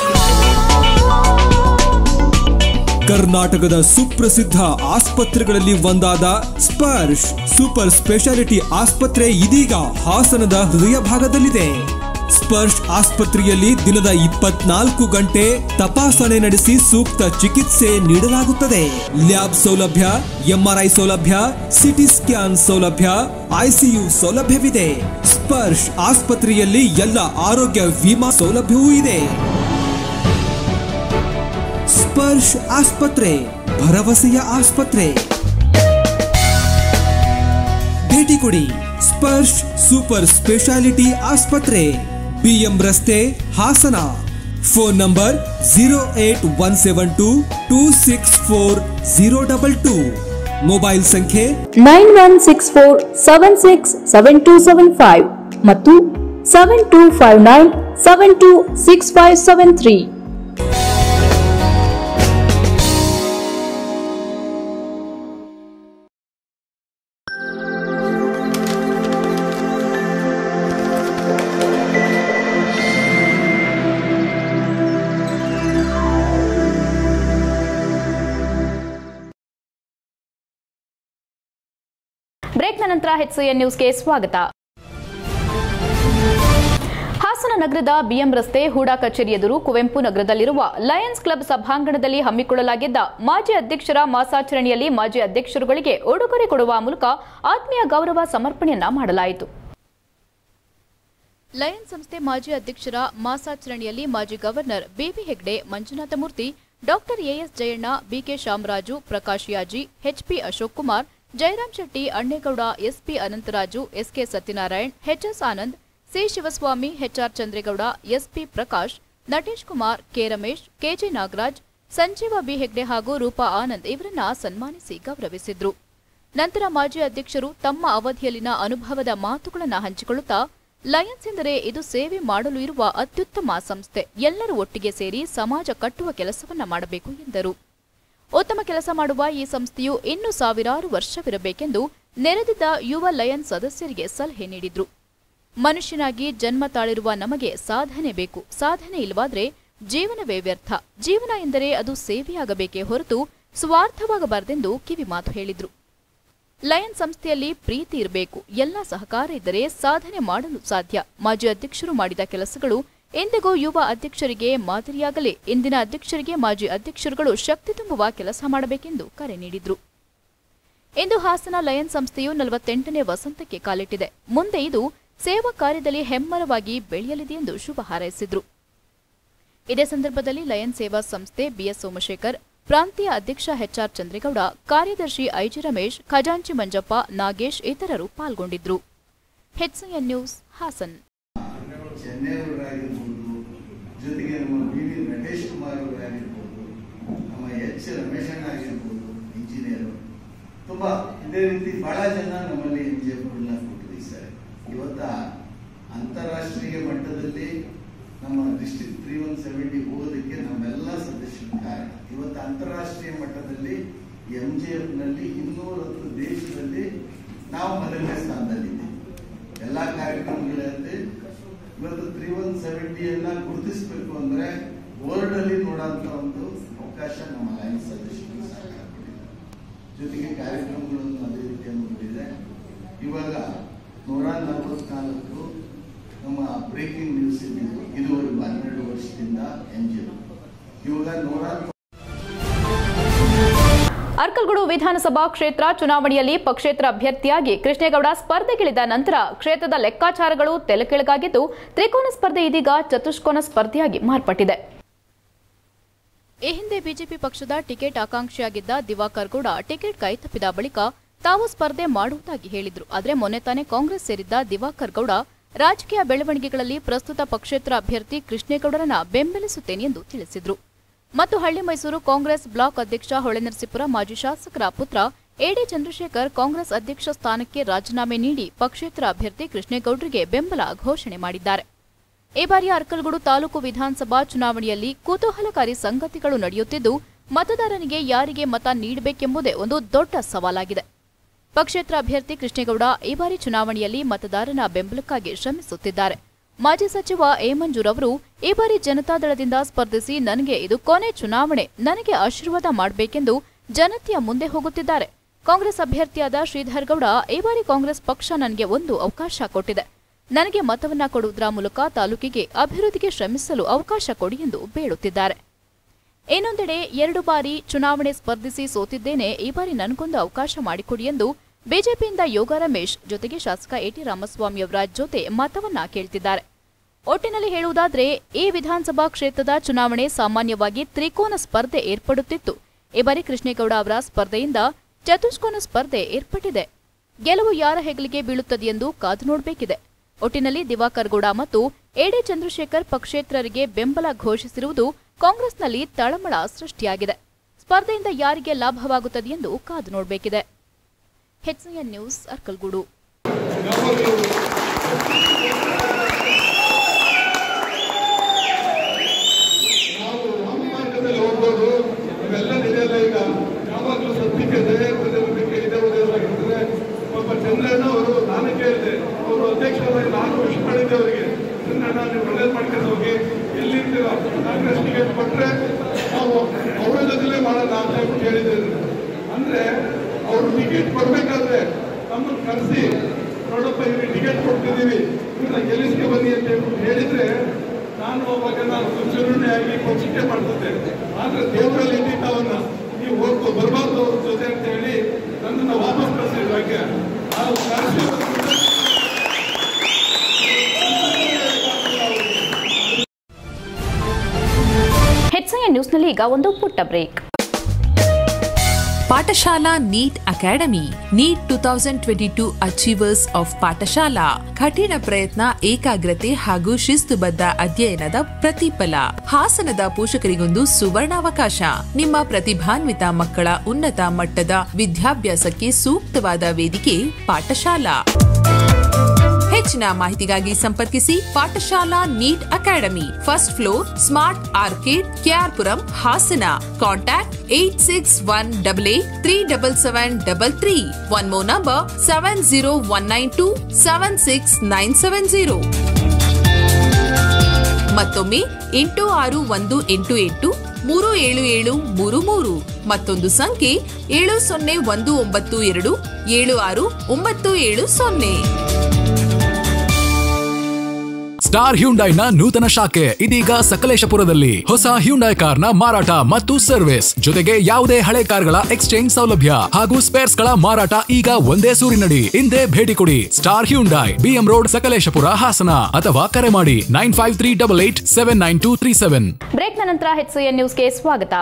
ಕರ್ನಾಟಕದ ಸುಪ್ರಸಿದ್ಧ ಆಸ್ಪತ್ರೆಗಳಲ್ಲಿ ಒಂದಾದ ಸ್ಪರ್ಶ್ ಸೂಪರ್ ಸ್ಪೆಷಾಲಿಟಿ ಆಸ್ಪತ್ರೆ ಇದೀಗ ಹಾಸನದ ಹೃದಯ ಭಾಗದಲ್ಲಿದೆ ಸ್ಪರ್ಶ್ ಆಸ್ಪತ್ರೆಯಲ್ಲಿ ದಿನದ ಇಪ್ಪತ್ನಾಲ್ಕು ಗಂಟೆ ತಪಾಸಣೆ ನಡೆಸಿ ಸೂಕ್ತ ಚಿಕಿತ್ಸೆ ನೀಡಲಾಗುತ್ತದೆ ಲ್ಯಾಬ್ ಸೌಲಭ್ಯ ಎಂಆರ್ಐ ಸೌಲಭ್ಯ ಸಿಟಿ ಸ್ಕ್ಯಾನ್ ಸೌಲಭ್ಯ ಐಸಿಯು ಸೌಲಭ್ಯವಿದೆ ಸ್ಪರ್ಶ್ ಆಸ್ಪತ್ರೆಯಲ್ಲಿ ಎಲ್ಲ ಆರೋಗ್ಯ ವಿಮಾ ಸೌಲಭ್ಯವೂ ಇದೆ ಸ್ಪರ್ಶ್ ಆಸ್ಪತ್ರೆ ಭರವಸೆಯ ಆಸ್ಪತ್ರೆ ಭೇಟಿ ಕೊಡಿ ಸ್ಪರ್ಶ್ ಸೂಪರ್ ಸ್ಪೆಷಾಲಿಟಿ ಆಸ್ಪತ್ರೆ ಬಿಎಂ ರಸ್ತೆ Hassan phone number zero eight one seven two two six four zero double two mobile ಸಂಖ್ಯೆ nine one six four seven six seven two seven five ಮತ್ತು seven two five nine seven two six five seven three ಬ್ರೇಕ್ನ ನಂತರ H C N ನ್ಯೂಸ್ಗೆ ಸ್ವಾಗತ ಹಾಸನ ನಗರದ BM ರಸ್ತೆ ಹೂಡಾ ಕಚೇರಿ ಎದುರು ಕುವೆಂಪು ನಗರದಲ್ಲಿರುವ ಲಯನ್ಸ್ ಕ್ಲಬ್ ಸಭಾಂಗಣದಲ್ಲಿ ಹಮ್ಮಿಕೊಳ್ಳಲಾಗಿದ್ದ ಮಾಜಿ ಅಧ್ಯಕ್ಷರ ಮಾಸಾಚರಣೆಯಲ್ಲಿ ಮಾಜಿ ಅಧ್ಯಕ್ಷರುಗಳಿಗೆ ಉಡುಗೊರೆ ಕೊಡುವ ಮೂಲಕ ಆತ್ಮೀಯ ಗೌರವ ಸಮರ್ಪಣೆಯನ್ನ ಮಾಡಲಾಯಿತು ಲಯನ್ ಸಂಸ್ಥೆ ಮಾಜಿ ಅಧ್ಯಕ್ಷರ ಮಾಸಾಚರಣೆಯಲ್ಲಿ ಮಾಜಿ governor B B Hegde Manjunatha Murthy doctor A S Jayanna B K Shamaraju Prakash Yaji H P Ashok Kumar Jayaram Shetty Annegowda S P Anantharaju S K Satyanarayan H S Anand C Shivaswamy H R Chandregowda S P Prakash Natesh Kumar K Ramesh K J Nagaraj Sanjeeva B Hegde ಹಾಗೂ ರೂಪಾ ಆನಂದ್ ಇವರನ್ನ ಸನ್ಮಾನಿಸಿ ಗೌರವಿಸಿದ್ರು ನಂತರ ಮಾಜಿ ಅಧ್ಯಕ್ಷರು ತಮ್ಮ ಅವಧಿಯಲ್ಲಿನ ಅನುಭವದ ಮಾತುಗಳನ್ನು ಹಂಚಿಕೊಳ್ಳುತ್ತಾ ಲಯನ್ಸ್ ಎಂದರೆ ಇದು ಸೇವೆ ಮಾಡಲು ಇರುವ ಅತ್ಯುತ್ತಮ ಸಂಸ್ಥೆ ಎಲ್ಲರೂ ಒಟ್ಟಿಗೆ ಸೇರಿ ಸಮಾಜ ಕಟ್ಟುವ ಕೆಲಸವನ್ನ ಮಾಡಬೇಕು ಎಂದರು ಉತ್ತಮ ಕೆಲಸ ಮಾಡುವ ಈ ಸಂಸ್ಥೆಯು ಇನ್ನು ಸಾವಿರಾರು ವರ್ಷವಿರಬೇಕೆಂದು ನೆರೆದಿದ್ದ ಯುವ ಲಯನ್ ಸದಸ್ಯರಿಗೆ ಸಲಹೆ ನೀಡಿದ್ರು ಮನುಷ್ಯನಾಗಿ ಜನ್ಮ ತಾಳಿರುವ ನಮಗೆ ಸಾಧನೆ ಬೇಕು ಸಾಧನೆ ಇಲ್ಲವಾದ್ರೆ ಜೀವನವೇ ವ್ಯರ್ಥ ಜೀವನ ಎಂದರೆ ಅದು ಸೇವೆಯಾಗಬೇಕೇ ಹೊರತು ಸ್ವಾರ್ಥವಾಗಬಾರದೆಂದು ಕಿವಿಮಾತು ಹೇಳಿದ್ರು ಲಯನ್ ಸಂಸ್ಥೆಯಲ್ಲಿ ಪ್ರೀತಿ ಇರಬೇಕು ಎಲ್ಲ ಸಹಕಾರ ಇದ್ದರೆ ಸಾಧನೆ ಮಾಡಲು ಸಾಧ್ಯ ಮಾಜಿ ಅಧ್ಯಕ್ಷರು ಮಾಡಿದ ಕೆಲಸಗಳು ಎಂದಿಗೂ ಯುವ ಅಧ್ಯಕ್ಷರಿಗೆ ಮಾದರಿಯಾಗಲಿ ಇಂದಿನ ಅಧ್ಯಕ್ಷರಿಗೆ ಮಾಜಿ ಅಧ್ಯಕ್ಷರುಗಳು ಶಕ್ತಿ ತುಂಬುವ ಕೆಲಸ ಮಾಡಬೇಕೆಂದು ಕರೆ ನೀಡಿದ್ರು ಇಂದು ಹಾಸನ ಲಯನ್ ಸಂಸ್ಥೆಯು ನಲವತ್ತೆಂಟನೇ ವಸಂತಕ್ಕೆ ಕಾಲಿಟ್ಟಿದೆ ಮುಂದೆ ಇದು ಸೇವಾ ಕಾರ್ಯದಲ್ಲಿ ಹೆಮ್ಮರವಾಗಿ ಬೆಳೆಯಲಿದೆ ಎಂದು ಶುಭ ಹಾರೈಸಿದ್ರು ಇದೇ ಸಂದರ್ಭದಲ್ಲಿ ಲಯನ್ ಸೇವಾ ಸಂಸ್ಥೆ ಬಿಎಸ್ ಸೋಮಶೇಖರ್ ಪ್ರಾಂತೀಯ ಅಧ್ಯಕ್ಷ ಎಚ್ಆರ್ ಚಂದ್ರೇಗೌಡ ಕಾರ್ಯದರ್ಶಿ ಐಜಿ ರಮೇಶ್ ಖಜಾಂಚಿ ಮಂಜಪ್ಪ ನಾಗೇಶ್ ಇತರರು ಪಾಲ್ಗೊಂಡಿದ್ರು ಹೆಚ್ಎನ್ ನ್ಯೂಸ್ ಹಾಸನ್ ಚೆನ್ನೈಯವರಾಗಿರ್ಬೋದು ಜೊತೆಗೆ ನಮ್ಮ ಬಿ ವಿ ನಟೇಶ್ ಕುಮಾರ್ ಅವರಾಗಿರ್ಬೋದು ನಮ್ಮ ಎಚ್ ರಮೇಶಣ್ಣ ಆಗಿರ್ಬೋದು ಇಂಜಿನಿಯರು ತುಂಬ ಇದೇ ರೀತಿ ಬಹಳ ಜನ ನಮ್ಮಲ್ಲಿ ಎನ್ ಜಿ ಎಫ್ಗಳನ್ನ ಕೊಟ್ಟಿದ್ದೀವಿ ಸರ್ ಇವತ್ತ ಅಂತಾರಾಷ್ಟ್ರೀಯ ಮಟ್ಟದಲ್ಲಿ ನಮ್ಮ ಡಿಸ್ಟ್ರಿಕ್ಟ್ ತ್ರೀ ಒನ್ ಸೆವೆಂಟಿ ಹೋಗೋದಕ್ಕೆ ನಮ್ಮೆಲ್ಲ ಸದಸ್ಯರ ಕಾರಣ ಇವತ್ತು ಅಂತಾರಾಷ್ಟ್ರೀಯ ಮಟ್ಟದಲ್ಲಿ ಎಂ ಜಿ ಎಫ್ನಲ್ಲಿ ಇನ್ನೂರ ಹತ್ತು ದೇಶದಲ್ಲಿ ನಾವು ಮೊದಲನೇ ಸ್ಥಾನದಲ್ಲಿದ್ದೀವಿ ಎಲ್ಲ ಕಾರ್ಯಕ್ರಮಗಳಲ್ಲಿ ಇವತ್ತು ತ್ರೀ ಒನ್ ಸೆವೆಂಟಿಯನ್ನ ಗುರುತಿಸಬೇಕು ಅಂದ್ರೆ ವರ್ಲ್ಡ್ ಅಲ್ಲಿ ನೋಡೋಂತ ಒಂದು ಅವಕಾಶ ನಮ್ಮ ಲಯನ್ಸ್ ಸದಸ್ಯರಿಗೆ ಸರ್ಕಾರ ಕೊಟ್ಟಿದೆ ಜೊತೆಗೆ ಕಾರ್ಯಕ್ರಮಗಳನ್ನು ಅದೇ ರೀತಿಯನ್ನು ನೋಡಿದೆ ಇವಾಗ ನೂರ ನಲವತ್ನಾಲ್ಕು ನಮ್ಮ ಬ್ರೇಕಿಂಗ್ ನ್ಯೂಸ್ ಇದ್ದಿದ್ದು ಇದುವರೆಗೂ ಹನ್ನೆರಡು ವರ್ಷದಿಂದ ಎನ್ ಜಿ ಇವಾಗ ನೂರ ಅರ್ಕಲ್ಗೂಡು ವಿಧಾನಸಭಾ ಕ್ಷೇತ್ರ ಚುನಾವಣೆಯಲ್ಲಿ ಪಕ್ಷೇತರ ಅಭ್ಯರ್ಥಿಯಾಗಿ ಕೃಷ್ಣೇಗೌಡ ಸ್ಪರ್ಧೆಗಿಳಿದ ನಂತರ ಕ್ಷೇತ್ರದ ಲೆಕ್ಕಾಚಾರಗಳು ತೆಲುಕೆಳಗಾಗಿದ್ದು ತ್ರಿಕೋನ ಸ್ಪರ್ಧೆ ಇದೀಗ ಚತುಷ್ಕೋನ ಸ್ಪರ್ಧೆಯಾಗಿ ಮಾರ್ಪಟ್ಟಿದೆ ಈ ಹಿಂದೆ ಬಿಜೆಪಿ ಪಕ್ಷದ ಟಿಕೆಟ್ ಆಕಾಂಕ್ಷಿಯಾಗಿದ್ದ ದಿವಾಕರ್ ಗೌಡ ಟಿಕೆಟ್ ಕೈತಪ್ಪಿದ ಬಳಿಕ ತಾವು ಸ್ಪರ್ಧೆ ಮಾಡುವುದಾಗಿ ಹೇಳಿದ್ರು ಆದರೆ ಮೊನ್ನೆ ತಾನೇ ಕಾಂಗ್ರೆಸ್ ಸೇರಿದ್ದ ದಿವಾಕರ್ ಗೌಡ ರಾಜಕೀಯ ಬೆಳವಣಿಗೆಗಳಲ್ಲಿ ಪ್ರಸ್ತುತ ಪಕ್ಷೇತರ ಅಭ್ಯರ್ಥಿ ಕೃಷ್ಣೇಗೌಡರನ್ನ ಬೆಂಬಲಿಸುತ್ತೇನೆ ಎಂದು ತಿಳಿಸಿದ್ರು ಮತ್ತು ಹಳ್ಳಿ ಮೈಸೂರು ಕಾಂಗ್ರೆಸ್ ಬ್ಲಾಕ್ ಅಧ್ಯಕ್ಷ ಹೊಳೆನರಸೀಪುರ ಮಾಜಿ ಶಾಸಕರ ಪುತ್ರ ಎಡಿ ಚಂದ್ರಶೇಖರ್ ಕಾಂಗ್ರೆಸ್ ಅಧ್ಯಕ್ಷ ಸ್ಥಾನಕ್ಕೆ ರಾಜೀನಾಮೆ ನೀಡಿ ಪಕ್ಷೇತರ ಅಭ್ಯರ್ಥಿ ಕೃಷ್ಣೇಗೌಡರಿಗೆ ಬೆಂಬಲ ಘೋಷಣೆ ಮಾಡಿದ್ದಾರೆ ಈ ಬಾರಿಯ ಅರ್ಕಲ್ಗೂಡು ತಾಲೂಕು ವಿಧಾನಸಭಾ ಚುನಾವಣೆಯಲ್ಲಿ ಕುತೂಹಲಕಾರಿ ಸಂಗತಿಗಳು ನಡೆಯುತ್ತಿದ್ದು ಮತದಾರನಿಗೆ ಯಾರಿಗೆ ಮತ ನೀಡಬೇಕೆಂಬುದೇ ಒಂದು ದೊಡ್ಡ ಸವಾಲಾಗಿದೆ ಪಕ್ಷೇತರ ಅಭ್ಯರ್ಥಿ ಕೃಷ್ಣೇಗೌಡ ಈ ಬಾರಿ ಚುನಾವಣೆಯಲ್ಲಿ ಮತದಾರನ ಬೆಂಬಲಕ್ಕಾಗಿ ಶ್ರಮಿಸುತ್ತಿದ್ದಾರೆ ಮಾಜಿ ಸಚಿವ ಎ ಮಂಜೂರ್ ಅವರು ಈ ಬಾರಿ ಜನತಾದಳದಿಂದ ಸ್ಪರ್ಧಿಸಿ ನನಗೆ ಇದು ಕೊನೆ ಚುನಾವಣೆ ನನಗೆ ಆಶೀರ್ವಾದ ಮಾಡಬೇಕೆಂದು ಜನತೆಯ ಮುಂದೆ ಹೋಗುತ್ತಿದ್ದಾರೆ ಕಾಂಗ್ರೆಸ್ ಅಭ್ಯರ್ಥಿಯಾದ ಶ್ರೀಧರ್ ಗೌಡ ಈ ಬಾರಿ ಕಾಂಗ್ರೆಸ್ ಪಕ್ಷ ನನಗೆ ಒಂದು ಅವಕಾಶ ಕೊಟ್ಟಿದೆ ನನಗೆ ಮತವನ್ನ ಕೊಡುವುದರ ಮೂಲಕ ತಾಲೂಕಿಗೆ ಅಭಿವೃದ್ಧಿಗೆ ಶ್ರಮಿಸಲು ಅವಕಾಶ ಕೊಡಿ ಎಂದು ಬೇಡುತ್ತಿದ್ದಾರೆ ಇನ್ನೊಂದೆಡೆ ಎರಡು ಬಾರಿ ಚುನಾವಣೆ ಸ್ಪರ್ಧಿಸಿ ಸೋತಿದ್ದೇನೆ ಈ ಬಾರಿ ನನಗೊಂದು ಅವಕಾಶ ಮಾಡಿಕೊಡಿ ಎಂದು ಬಿಜೆಪಿಯಿಂದ ಯೋಗ ರಮೇಶ್ ಜೊತೆಗೆ ಶಾಸಕ ಎಟಿ ರಾಮಸ್ವಾಮಿಯವರ ಜೊತೆ ಮತವನ್ನ ಕೇಳ್ತಿದ್ದಾರೆ ಒಟ್ಟಿನಲ್ಲಿ ಹೇಳುವುದಾದ್ರೆ ಈ ವಿಧಾನಸಭಾ ಕ್ಷೇತ್ರದ ಚುನಾವಣೆ ಸಾಮಾನ್ಯವಾಗಿ ತ್ರಿಕೋನ ಸ್ಪರ್ಧೆ ಏರ್ಪಡುತ್ತಿತ್ತು ಈ ಬಾರಿ ಕೃಷ್ಣೇಗೌಡ ಅವರ ಸ್ಪರ್ಧೆಯಿಂದ ಚತುಷ್ಕೋನ ಸ್ಪರ್ಧೆ ಏರ್ಪಟ್ಟಿದೆ ಗೆಲುವು ಯಾರ ಹೆಗಲಿಗೆ ಬೀಳುತ್ತದೆಯೆಂದು ಕಾದು ನೋಡಬೇಕಿದೆ ಒಟ್ಟಿನಲ್ಲಿ ದಿವಾಕರ್ ಗೌಡ ಮತ್ತು ಎಡಿ ಚಂದ್ರಶೇಖರ್ ಪಕ್ಷೇತರರಿಗೆ ಬೆಂಬಲ ಘೋಷಿಸಿರುವುದು ಕಾಂಗ್ರೆಸ್ನಲ್ಲಿ ತಳಮಳ ಸೃಷ್ಟಿಯಾಗಿದೆ ಸ್ಪರ್ಧೆಯಿಂದ ಯಾರಿಗೆ ಲಾಭವಾಗುತ್ತದೆ ಎಂದು ಕಾದು ನೋಡಬೇಕಿದೆ ಹೆಚ್ಎನ್ ನ್ಯೂಸ್ ಅರ್ಕಲ್ಗೂಡು ನಾವು ನಮ್ಮ ಮಾರ್ಗದಲ್ಲಿ ಹೋಗ್ಬೋದು ಇವೆಲ್ಲ ನಡೆಯಲ್ಲ ಈಗ ಯಾವಾಗಲೂ ಸತ್ಯಕ್ಕೆ ಪ್ರಜಾಪ್ರಭುತ್ವಕ್ಕೆ ಇದೇ ಉದಯವಾಗಿರ್ತದೆ ಒಬ್ಬ ಚಂದ್ರಣ್ಣ ಅವರು ನಾನು ಕೇಳಿದೆ ಅವರು ಅಧ್ಯಕ್ಷರಾಗಿ ನಾಲ್ಕು ವರ್ಷ ಮಾಡಿದ್ದೆ ಅವರಿಗೆ ಚಂದ್ರಣ್ಣ ನೀವು ಒಳ್ಳೇದು ಮಾಡ್ಕೊಂಡು ಹೋಗಿ ಎಲ್ಲಿರ್ತೀರ ಕಾಂಗ್ರೆಸ್ ಟಿಕೆಟ್ ಕೊಟ್ಟರೆ ನಾವು ಅವರ ಜೊತೆಲೇ ಮಾಡೋಣ ಅಂತ ಹೇಳ್ಬಿಟ್ಟು ಹೇಳಿದ್ದೆ ಅಂದ್ರೆ ಅವರು ಟಿಕೆಟ್ ಕೊಡ್ಬೇಕಾದ್ರೆ ನಮ್ಮನ್ನು ಕರೆಸಿ ನೋಡಪ್ಪ ಇವ್ರಿಗೆ ಟಿಕೆಟ್ ಕೊಡ್ತಿದ್ದೀವಿ ಇವ್ರನ್ನ ಗೆಲ್ಲಿಸ್ಕೆ ಬನ್ನಿ ಅಂತ ಹೇಳ್ಬಿಟ್ಟು ಹೇಳಿದ್ರೆ ನಾನು ಅವಾಗ ನಾನು ಚುನಾವಣೆ ಆಗಿ ಪಕ್ಷಕ್ಕೆ ಮಾಡ್ತಿದ್ದೆ ಆದ್ರೆ ದೇವರಲ್ಲಿ ಇದ್ದಿದ್ದ ಅವನ್ನ ನೀವು ಹೋಗ್ಕೊ ಬರಬಾರ್ದು ಅವ್ರ ಜೊತೆ ಅಂತ ಹೇಳಿ ನನ್ನನ್ನು ವಾಪಸ್ ಕಳಿಸಿದ್ರು ಹಾಗೆ ನಾವು ಕರೆಸಿ ಹೆಚ್ಎನ್ ನ್ಯೂಸ್ನಲ್ಲಿ ಈಗ ಒಂದು ಪುಟ್ಟ break Pathashala NEET academy NEET two thousand twenty two achievers of Pathashala ಕಠಿಣ ಪ್ರಯತ್ನ ಏಕಾಗ್ರತೆ ಹಾಗೂ ಶಿಸ್ತುಬದ್ಧ ಅಧ್ಯಯನದ ಪ್ರತಿಫಲ ಹಾಸನದ ಪೋಷಕರಿಗೊಂದು ಸುವರ್ಣಾವಕಾಶ ನಿಮ್ಮ ಪ್ರತಿಭಾನ್ವಿತ ಮಕ್ಕಳ ಉನ್ನತ ಮಟ್ಟದ ವಿದ್ಯಾಭ್ಯಾಸಕ್ಕೆ ಸೂಕ್ತವಾದ ವೇದಿಕೆ ಪಾಠಶಾಲಾ ಹೆಚ್ಚಿನ ಮಾಹಿತಿಗಾಗಿ ಸಂಪರ್ಕಿಸಿ Pathashala NEET academy first floor smart orchid K R Puram Hassan contact eight six one double eight three double seven double three one ಮೋ number seven zero one nine two seven six nine seven zero ಮತ್ತೊಮ್ಮೆ ಎಂಟು ಆರು ಒಂದು ಎಂಟು ಎಂಟು ಮೂರು ಏಳು ಏಳು ಮೂರು ಮೂರು ಮತ್ತೊಂದು ಸಂಖ್ಯೆ ಏಳು ಸೊನ್ನೆ ಒಂದು ಒಂಬತ್ತು ಎರಡು ಏಳು ಆರು ಒಂಬತ್ತು ಏಳು ಸೊನ್ನೆ ಸ್ಟಾರ್ ಹ್ಯುಂಡೈನ ನೂತನ ಶಾಖೆ ಇದೀಗ ಸಕಲೇಶಪುರದಲ್ಲಿ ಹೊಸ ಹ್ಯುಂಡೈ ಕಾರ್ನ ಮಾರಾಟ ಮತ್ತು ಸರ್ವಿಸ್ ಜೊತೆಗೆ ಯಾವುದೇ ಹಳೆ ಕಾರ್ಗಳ ಎಕ್ಸ್ಚೇಂಜ್ ಸೌಲಭ್ಯ ಹಾಗೂ ಸ್ಪೇರ್ಸ್ ಗಳ ಮಾರಾಟ ಈಗ ಒಂದೇ ಸೂರಿನಡಿ ಹಿಂದೆ ಭೇಟಿ ಕೊಡಿ star Hyundai B M road Sakleshpur Hassan ಅಥವಾ ಕರೆ ಮಾಡಿ nine five three double eight seven nine two three seven ಬ್ರೇಕ್ನ ನಂತರ ಹೆಚ್ಎನ್ ನ್ಯೂಸ್ಗೆ ಸ್ವಾಗತ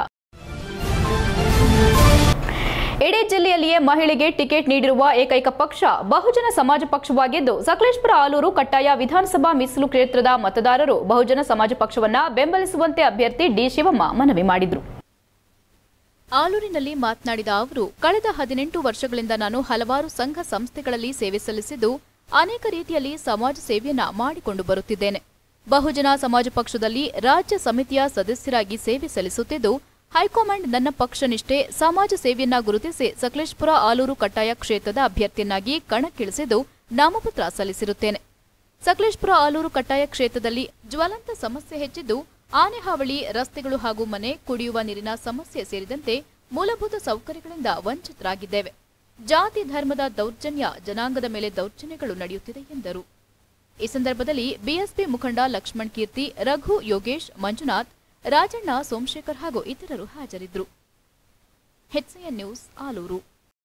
ಇಡೀ ಜಿಲ್ಲೆಯಲ್ಲಿಯೇ ಮಹಿಳೆಗೆ ಟಿಕೆಟ್ ನೀಡಿರುವ ಏಕೈಕ ಪಕ್ಷ ಬಹುಜನ ಸಮಾಜ ಪಕ್ಷವಾಗಿದ್ದು ಸಕಲೇಶ್ಪುರ ಆಲೂರು ಕಟ್ಟಾಯ ವಿಧಾನಸಭಾ ಮೀಸಲು ಕ್ಷೇತ್ರದ ಮತದಾರರು ಬಹುಜನ ಸಮಾಜ ಪಕ್ಷವನ್ನ ಬೆಂಬಲಿಸುವಂತೆ ಅಭ್ಯರ್ಥಿ ಡಿ ಶಿವಮ್ಮ ಮನವಿ ಮಾಡಿದ್ರು ಆಲೂರಿನಲ್ಲಿ ಮಾತನಾಡಿದ ಅವರು ಕಳೆದ ಹದಿನೆಂಟು ವರ್ಷಗಳಿಂದ ನಾನು ಹಲವಾರು ಸಂಘ ಸಂಸ್ಥೆಗಳಲ್ಲಿ ಸೇವೆ ಸಲ್ಲಿಸಿದ್ದು ಅನೇಕ ರೀತಿಯಲ್ಲಿ ಸಮಾಜ ಸೇವೆಯನ್ನ ಮಾಡಿಕೊಂಡು ಬರುತ್ತಿದ್ದೇನೆ ಬಹುಜನ ಸಮಾಜ ಪಕ್ಷದಲ್ಲಿ ರಾಜ್ಯ ಸಮಿತಿಯ ಸದಸ್ಯರಾಗಿ ಸೇವೆ ಸಲ್ಲಿಸುತ್ತಿದ್ದು ಹೈಕಮಾಂಡ್ ನನ್ನ ಪಕ್ಷ ನಿಷ್ಠೆ ಸಮಾಜ ಸೇವೆಯನ್ನ ಗುರುತಿಸಿ ಸಕಲೇಶ್ಪುರ ಆಲೂರು ಕಟ್ಟಾಯ ಕ್ಷೇತ್ರದ ಅಭ್ಯರ್ಥಿಯನ್ನಾಗಿ ಕಣಕ್ಕಿಳಿಸಿದ್ದು ನಾಮಪತ್ರ ಸಲ್ಲಿಸಿರುತ್ತೇನೆ ಸಕಲೇಶ್ಪುರ ಆಲೂರು ಕಟ್ಟಾಯ ಕ್ಷೇತ್ರದಲ್ಲಿ ಜ್ವಲಂತ ಸಮಸ್ಯೆ ಹೆಚ್ಚಿದ್ದು ಆನೆ ಹಾವಳಿ ರಸ್ತೆಗಳು ಹಾಗೂ ಮನೆ ಕುಡಿಯುವ ನೀರಿನ ಸಮಸ್ಯೆ ಸೇರಿದಂತೆ ಮೂಲಭೂತ ಸೌಕರ್ಯಗಳಿಂದ ವಂಚಿತರಾಗಿದ್ದೇವೆ ಜಾತಿ ಧರ್ಮದ ದೌರ್ಜನ್ಯ ಜನಾಂಗದ ಮೇಲೆ ದೌರ್ಜನ್ಯಗಳು ನಡೆಯುತ್ತಿದೆ ಎಂದರು ಈ ಸಂದರ್ಭದಲ್ಲಿ ಬಿಎಸ್ಪಿ ಮುಖಂಡ ಲಕ್ಷ್ಮಣ್ ಕೀರ್ತಿ ರಘು ಯೋಗೇಶ್ ಮಂಜುನಾಥ್ ರಾಜಣ್ಣ ಸೋಮಶೇಖರ್ ಹಾಗೂ ಇತರರು ಹಾಜರಿದ್ದರು ಹೆಚ್ಸಿಎನ್ ನ್ಯೂಸ್ ಆಲೂರು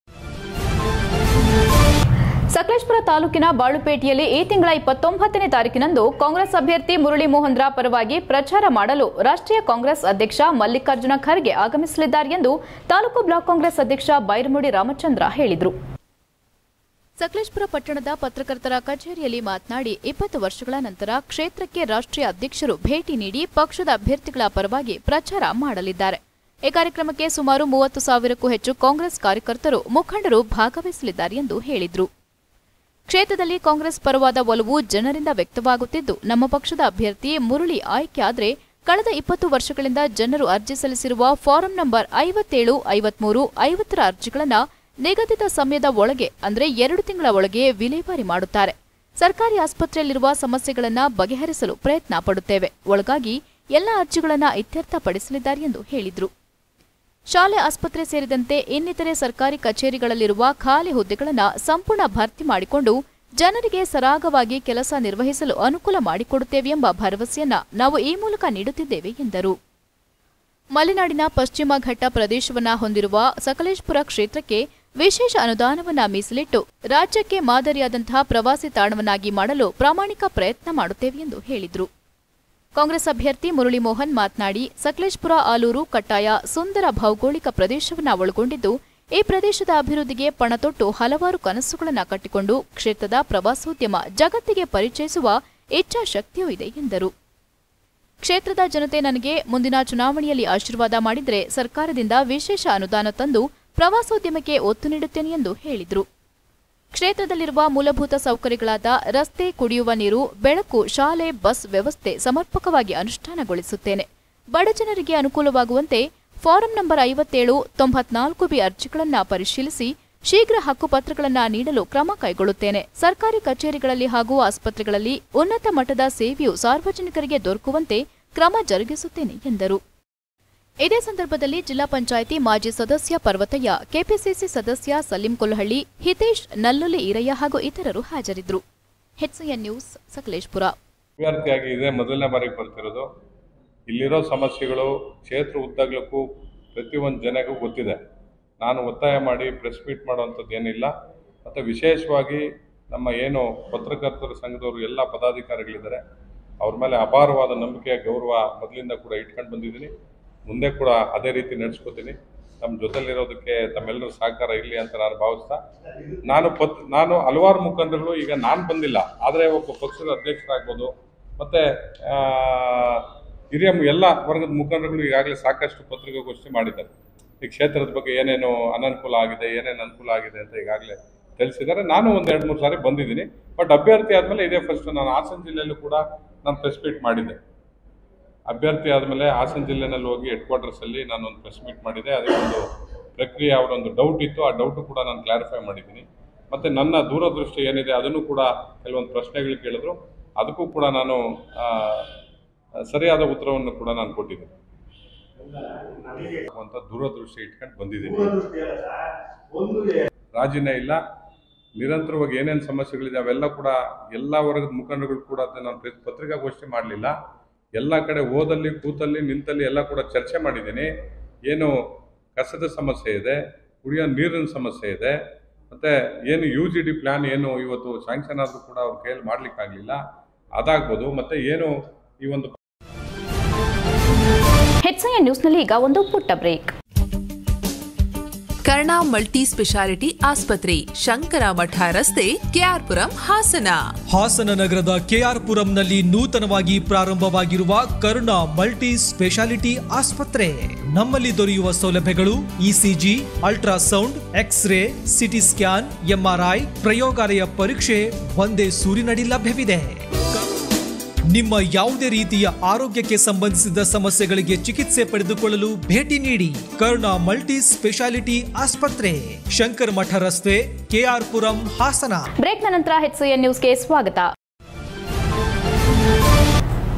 ಸಕಲೇಶ್ಪುರ ತಾಲೂಕಿನ ಬಾಳುಪೇಟೆಯಲ್ಲಿ ಈ ತಿಂಗಳ ಇಪ್ಪತ್ತೊಂಬತ್ತನೇ ತಾರೀಕಿನಂದು ಕಾಂಗ್ರೆಸ್ ಅಭ್ಯರ್ಥಿ ಮುರಳಿ ಮೋಹನ್ ರಾ ಪರವಾಗಿ ಪ್ರಚಾರ ಮಾಡಲು ರಾಷ್ಟ್ರೀಯ ಕಾಂಗ್ರೆಸ್ ಅಧ್ಯಕ್ಷ ಮಲ್ಲಿಕಾರ್ಜುನ ಖರ್ಗೆ ಆಗಮಿಸಲಿದ್ದಾರೆ ಎಂದು ತಾಲೂಕು ಬ್ಲಾಕ್ ಕಾಂಗ್ರೆಸ್ ಅಧ್ಯಕ್ಷ ಬೈರಮುಡಿ ರಾಮಚಂದ್ರ ಹೇಳಿದರು ಸಕಲೇಶ್ಪುರ ಪಟ್ಟಣದ ಪತ್ರಕರ್ತರ ಕಚೇರಿಯಲ್ಲಿ ಮಾತನಾಡಿ ಇಪ್ಪತ್ತು ವರ್ಷಗಳ ನಂತರ ಕ್ಷೇತ್ರಕ್ಕೆ ರಾಷ್ಟ್ರೀಯ ಅಧ್ಯಕ್ಷರು ಭೇಟಿ ನೀಡಿ ಪಕ್ಷದ ಅಭ್ಯರ್ಥಿಗಳ ಪರವಾಗಿ ಪ್ರಚಾರ ಮಾಡಲಿದ್ದಾರೆ ಈ ಕಾರ್ಯಕ್ರಮಕ್ಕೆ ಸುಮಾರು ಮೂವತ್ತು ಸಾವಿರಕ್ಕೂ ಹೆಚ್ಚು ಕಾಂಗ್ರೆಸ್ ಕಾರ್ಯಕರ್ತರು ಮುಖಂಡರು ಭಾಗವಹಿಸಲಿದ್ದಾರೆ ಎಂದು ಹೇಳಿದರು ಕ್ಷೇತ್ರದಲ್ಲಿ ಕಾಂಗ್ರೆಸ್ ಪರವಾದ ಒಲವು ಜನರಿಂದ ವ್ಯಕ್ತವಾಗುತ್ತಿದ್ದು ನಮ್ಮ ಪಕ್ಷದ ಅಭ್ಯರ್ಥಿ ಮುರಳಿ ಆಯ್ಕೆಯಾದರೆ ಕಳೆದ ಇಪ್ಪತ್ತು ವರ್ಷಗಳಿಂದ ಜನರು ಅರ್ಜಿ ಸಲ್ಲಿಸಿರುವ ಫಾರಂ ನಂಬರ್ ಐವತ್ತೇಳು ಐವತ್ಮೂರು ಐವತ್ತರ ಅರ್ಜಿಗಳನ್ನು ನಿಗದಿತ ಸಮಯದ ಒಳಗೆ ಅಂದರೆ ಎರಡು ತಿಂಗಳ ಒಳಗೆ ವಿಲೇವಾರಿ ಮಾಡುತ್ತಾರೆ ಸರ್ಕಾರಿ ಆಸ್ಪತ್ರೆಯಲ್ಲಿರುವ ಸಮಸ್ಯೆಗಳನ್ನು ಬಗೆಹರಿಸಲು ಪ್ರಯತ್ನ ಪಡುತ್ತೇವೆ ಒಳಗಾಗಿ ಎಲ್ಲ ಅರ್ಜಿಗಳನ್ನು ಇತ್ಯರ್ಥಪಡಿಸಲಿದ್ದಾರೆ ಎಂದು ಹೇಳಿದರು ಶಾಲೆ ಆಸ್ಪತ್ರೆ ಸೇರಿದಂತೆ ಇನ್ನಿತರೆ ಸರ್ಕಾರಿ ಕಚೇರಿಗಳಲ್ಲಿರುವ ಖಾಲಿ ಹುದ್ದೆಗಳನ್ನು ಸಂಪೂರ್ಣ ಭರ್ತಿ ಮಾಡಿಕೊಂಡು ಜನರಿಗೆ ಸರಾಗವಾಗಿ ಕೆಲಸ ನಿರ್ವಹಿಸಲು ಅನುಕೂಲ ಮಾಡಿಕೊಡುತ್ತೇವೆ ಎಂಬ ಭರವಸೆಯನ್ನ ನಾವು ಈ ಮೂಲಕ ನೀಡುತ್ತಿದ್ದೇವೆ ಎಂದರು ಮಲೆನಾಡಿನ ಪಶ್ಚಿಮ ಘಟ್ಟ ಪ್ರದೇಶವನ್ನ ಹೊಂದಿರುವ ಸಕಲೇಶ್ಪುರ ಕ್ಷೇತ್ರಕ್ಕೆ ವಿಶೇಷ ಅನುದಾನವನ್ನ ಮೀಸಲಿಟ್ಟು ರಾಜ್ಯಕ್ಕೆ ಮಾದರಿಯಾದಂತಹ ಪ್ರವಾಸಿ ತಾಣವನ್ನಾಗಿ ಮಾಡಲು ಪ್ರಾಮಾಣಿಕ ಪ್ರಯತ್ನ ಮಾಡುತ್ತೇವೆ ಎಂದು ಹೇಳಿದರು ಕಾಂಗ್ರೆಸ್ ಅಭ್ಯರ್ಥಿ ಮುರಳಿ ಮೋಹನ್ ಮಾತನಾಡಿ ಸಕಲೇಶ್ಪುರ ಆಲೂರು ಕಟ್ಟಾಯ ಸುಂದರ ಭೌಗೋಳಿಕ ಪ್ರದೇಶವನ್ನ ಒಳಗೊಂಡಿದ್ದು ಈ ಪ್ರದೇಶದ ಅಭಿವೃದ್ಧಿಗೆ ಪಣತೊಟ್ಟು ಹಲವಾರು ಕನಸುಗಳನ್ನು ಕಟ್ಟಿಕೊಂಡು ಕ್ಷೇತ್ರದ ಪ್ರವಾಸೋದ್ಯಮ ಜಗತ್ತಿಗೆ ಪರಿಚಯಿಸುವ ಇಚ್ಛಾಶಕ್ತಿಯೂ ಇದೆ ಎಂದರು ಕ್ಷೇತ್ರದ ಜನತೆ ನನಗೆ ಮುಂದಿನ ಚುನಾವಣೆಯಲ್ಲಿ ಆಶೀರ್ವಾದ ಮಾಡಿದರೆ ಸರ್ಕಾರದಿಂದ ವಿಶೇಷ ಅನುದಾನ ತಂದು ಪ್ರವಾಸೋದ್ಯಮಕ್ಕೆ ಒತ್ತು ನೀಡುತ್ತೇನೆ ಎಂದು ಹೇಳಿದರು ಕ್ಷೇತ್ರದಲ್ಲಿರುವ ಮೂಲಭೂತ ಸೌಕರ್ಯಗಳಾದ ರಸ್ತೆ ಕುಡಿಯುವ ನೀರು ಬೆಳಕು ಶಾಲೆ ಬಸ್ ವ್ಯವಸ್ಥೆ ಸಮರ್ಪಕವಾಗಿ ಅನುಷ್ಠಾನಗೊಳಿಸುತ್ತೇನೆ ಬಡಜನರಿಗೆ ಅನುಕೂಲವಾಗುವಂತೆ ಫಾರಂ ನಂಬರ್ ಐವತ್ತೇಳು ತೊಂಬತ್ನಾಲ್ಕು ಬಿ ಅರ್ಜಿಗಳನ್ನು ಪರಿಶೀಲಿಸಿ ಶೀಘ್ರ ಹಕ್ಕುಪತ್ರಗಳನ್ನು ನೀಡಲು ಕ್ರಮ ಕೈಗೊಳ್ಳುತ್ತೇನೆ ಸರ್ಕಾರಿ ಕಚೇರಿಗಳಲ್ಲಿ ಹಾಗೂ ಆಸ್ಪತ್ರೆಗಳಲ್ಲಿ ಉನ್ನತ ಮಟ್ಟದ ಸೇವೆಯು ಸಾರ್ವಜನಿಕರಿಗೆ ದೊರಕುವಂತೆ ಕ್ರಮ ಜರುಗಿಸುತ್ತೇನೆ ಎಂದರು ಇದೇ ಸಂದರ್ಭದಲ್ಲಿ ಜಿಲ್ಲಾ ಪಂಚಾಯಿತಿ ಮಾಜಿ ಸದಸ್ಯ ಪರ್ವತಯ್ಯ ಕೆಪಿಸಿಸಿ ಸದಸ್ಯ ಸಲೀಂ ಕೊಲ್ಹಳ್ಳಿ ಹಿತೇಶ್ ನಲ್ಲುಲಿ ಈರಯ್ಯ ಹಾಗೂ ಇತರರು ಹಾಜರಿದ್ದರು ಹೆಚ್ಸಿಎನ್ ನ್ಯೂಸ್ ಸಕಲೇಶ್ಪುರ ಅಭ್ಯರ್ಥಿಯಾಗಿ ಇದೇ ಮೊದಲನೇ ಬಾರಿಗೆ ಬರ್ತಿರೋದು ಇಲ್ಲಿರೋ ಸಮಸ್ಯೆಗಳು ಕ್ಷೇತ್ರ ಉದ್ದಾಗಲಕ್ಕೂ ಪ್ರತಿಯೊಂದು ಜನಗೂ ಗೊತ್ತಿದೆ ನಾನು ಒತ್ತಾಯ ಮಾಡಿ ಪ್ರೆಸ್ ಮೀಟ್ ಮಾಡುವಂಥದ್ದು ಏನಿಲ್ಲ ಮತ್ತು ವಿಶೇಷವಾಗಿ ನಮ್ಮ ಏನು ಪತ್ರಕರ್ತರ ಸಂಘದವರು ಎಲ್ಲ ಪದಾಧಿಕಾರಿಗಳಿದ್ದಾರೆ ಅವ್ರ ಮೇಲೆ ಅಪಾರವಾದ ನಂಬಿಕೆ ಗೌರವ ಮೊದಲಿಂದ ಕೂಡ ಇಟ್ಕೊಂಡು ಬಂದಿದ್ದೀನಿ ಮುಂದೆ ಕೂಡ ಅದೇ ರೀತಿ ನಡೆಸ್ಕೋತೀನಿ ನಮ್ಮ ಜೊತೆಲಿರೋದಕ್ಕೆ ತಮ್ಮೆಲ್ಲರ ಸಹಕಾರ ಇರಲಿ ಅಂತ ನಾನು ಭಾವಿಸ್ತಾ ನಾನು ಪತ್ ನಾನು ಹಲವಾರು ಮುಖಂಡರುಗಳು ಈಗ ನಾನು ಬಂದಿಲ್ಲ ಆದರೆ ಒಬ್ಬ ಪಕ್ಷದ ಅಧ್ಯಕ್ಷರಾಗ್ಬೋದು ಮತ್ತು ಹಿರಿಯ ಮು- ಎಲ್ಲ ವರ್ಗದ ಮುಖಂಡರುಗಳು ಈಗಾಗಲೇ ಸಾಕಷ್ಟು ಪತ್ರಿಕಾಗೋಷ್ಠಿ ಮಾಡಿದ್ದಾರೆ ಈ ಕ್ಷೇತ್ರದ ಬಗ್ಗೆ ಏನೇನು ಅನನುಕೂಲ ಆಗಿದೆ ಏನೇನು ಅನುಕೂಲ ಆಗಿದೆ ಅಂತ ಈಗಾಗಲೇ ತಿಳಿಸಿದ್ದಾರೆ ನಾನು ಒಂದು ಎರಡು ಮೂರು ಸಾರಿ ಬಂದಿದ್ದೀನಿ ಬಟ್ ಅಭ್ಯರ್ಥಿ ಆದಮೇಲೆ ಇದೇ ಫಸ್ಟ್ ನಾನು ಹಾಸನ ಜಿಲ್ಲೆಯಲ್ಲೂ ಕೂಡ ನಾನು ಪ್ರೆಸ್ ಮೀಟ್ ಮಾಡಿದ್ದೆ ಅಭ್ಯರ್ಥಿ ಆದಮೇಲೆ ಹಾಸನ ಜಿಲ್ಲೆನಲ್ಲಿ ಹೋಗಿ ಹೆಡ್ ಕ್ವಾರ್ಟರ್ಸಲ್ಲಿ ನಾನು ಒಂದು ಪ್ರೆಸ್ ಮೀಟ್ ಮಾಡಿದೆ ಅದಕ್ಕೆ ಒಂದು ಪ್ರಕ್ರಿಯೆ ಅವರೊಂದು ಡೌಟ್ ಇತ್ತು ಆ ಡೌಟು ಕೂಡ ನಾನು ಕ್ಲಾರಿಫೈ ಮಾಡಿದ್ದೀನಿ ಮತ್ತು ನನ್ನ ದೂರದೃಷ್ಟಿ ಏನಿದೆ ಅದನ್ನು ಕೂಡ ಕೆಲವೊಂದು ಪ್ರಶ್ನೆಗಳು ಕೇಳಿದ್ರು ಅದಕ್ಕೂ ಕೂಡ ನಾನು ಆ, ಸರಿಯಾದ ಉತ್ತರವನ್ನು ಕೂಡ ನಾನು ಕೊಟ್ಟಿದ್ದೀನಿ ಅಂತ ದೂರದೃಷ್ಟಿ ಇಟ್ಕೊಂಡು ಬಂದಿದ್ದೀನಿ ರಾಜಿನೇ ಇಲ್ಲ ನಿರಂತರವಾಗಿ ಏನೇನು ಸಮಸ್ಯೆಗಳಿದೆ ಅವೆಲ್ಲ ಕೂಡ ಎಲ್ಲ ವರ್ಗದ ಮುಖಂಡರುಗಳು ಕೂಡ ಅದನ್ನ ನಾನು ಪ್ರೆಸ್- ಪತ್ರಿಕಾಗೋಷ್ಠಿ ಮಾಡಲಿಲ್ಲ ಎಲ್ಲ ಕಡೆ ಓದಲ್ಲಿ ಕೂತಲ್ಲಿ ನಿಂತಲ್ಲಿ ಎಲ್ಲ ಕೂಡ ಚರ್ಚೆ ಮಾಡಿದ್ದೀನಿ ಏನು ಕಸದ ಸಮಸ್ಯೆ ಇದೆ ಕುಡಿಯೋ ನೀರಿನ ಸಮಸ್ಯೆ ಇದೆ ಮತ್ತು ಏನು ಯು ಜಿ ಡಿ ಪ್ಲ್ಯಾನ್ ಏನು ಇವತ್ತು ಸ್ಯಾಂಕ್ಷನ್ ಆದರೂ ಕೂಡ ಅವ್ರ ಕೈಯಲ್ಲಿ ಮಾಡಲಿಕ್ಕಾಗಲಿಲ್ಲ ಅದಾಗ್ಬೋದು ಮತ್ತು ಏನು ಈ ಒಂದು ಹೆಚ್ಐಎನ್ ನ್ಯೂಸ್ನಲ್ಲಿ ಈಗ ಒಂದು ಪುಟ್ಟ ಬ್ರೇಕ್ ಕರ್ಣ ಮಲ್ಟಿ ಸ್ಪೆಷಾಲಿಟಿ ಆಸ್ಪತ್ರೆ ಶಂಕರ ಮಠ ರಸ್ತೆ ಕೆಆರ್ಪುರಂ ಹಾಸನ ಹಾಸನ ನಗರದ ಕೆಆರ್ಪುರಂನಲ್ಲಿ ನೂತನವಾಗಿ ಪ್ರಾರಂಭವಾಗಿರುವ ಕರುಣ ಮಲ್ಟಿ ಸ್ಪೆಷಾಲಿಟಿ ಆಸ್ಪತ್ರೆ ನಮ್ಮಲ್ಲಿ ದೊರೆಯುವ ಸೌಲಭ್ಯಗಳು ECG ultrasound X ray CT scan MRI ಪ್ರಯೋಗಾಲಯ ಪರೀಕ್ಷೆ ಒಂದೇ ಸೂರಿನಡಿ ಲಭ್ಯವಿದೆ ನಿಮ್ಮ ಯಾವುದೇ ರೀತಿಯ ಆರೋಗ್ಯಕ್ಕೆ ಸಂಬಂಧಿಸಿದ ಸಮಸ್ಯೆಗಳಿಗೆ ಚಿಕಿತ್ಸೆ ಪಡೆದುಕೊಳ್ಳಲು ಭೇಟಿ ನೀಡಿ ಕರುಣ ಮಲ್ಟಿ ಸ್ಪೆಷಾಲಿಟಿ ಆಸ್ಪತ್ರೆ ಶಂಕರ್ ಮಠ ರಸ್ತೆ ಕೆಆರ್ಪುರಂ ಹಾಸನ ಬ್ರೇಕ್ನ ನಂತರ ಹೆಚ್ಐಎನ್ ನ್ಯೂಸ್ಗೆ ಸ್ವಾಗತ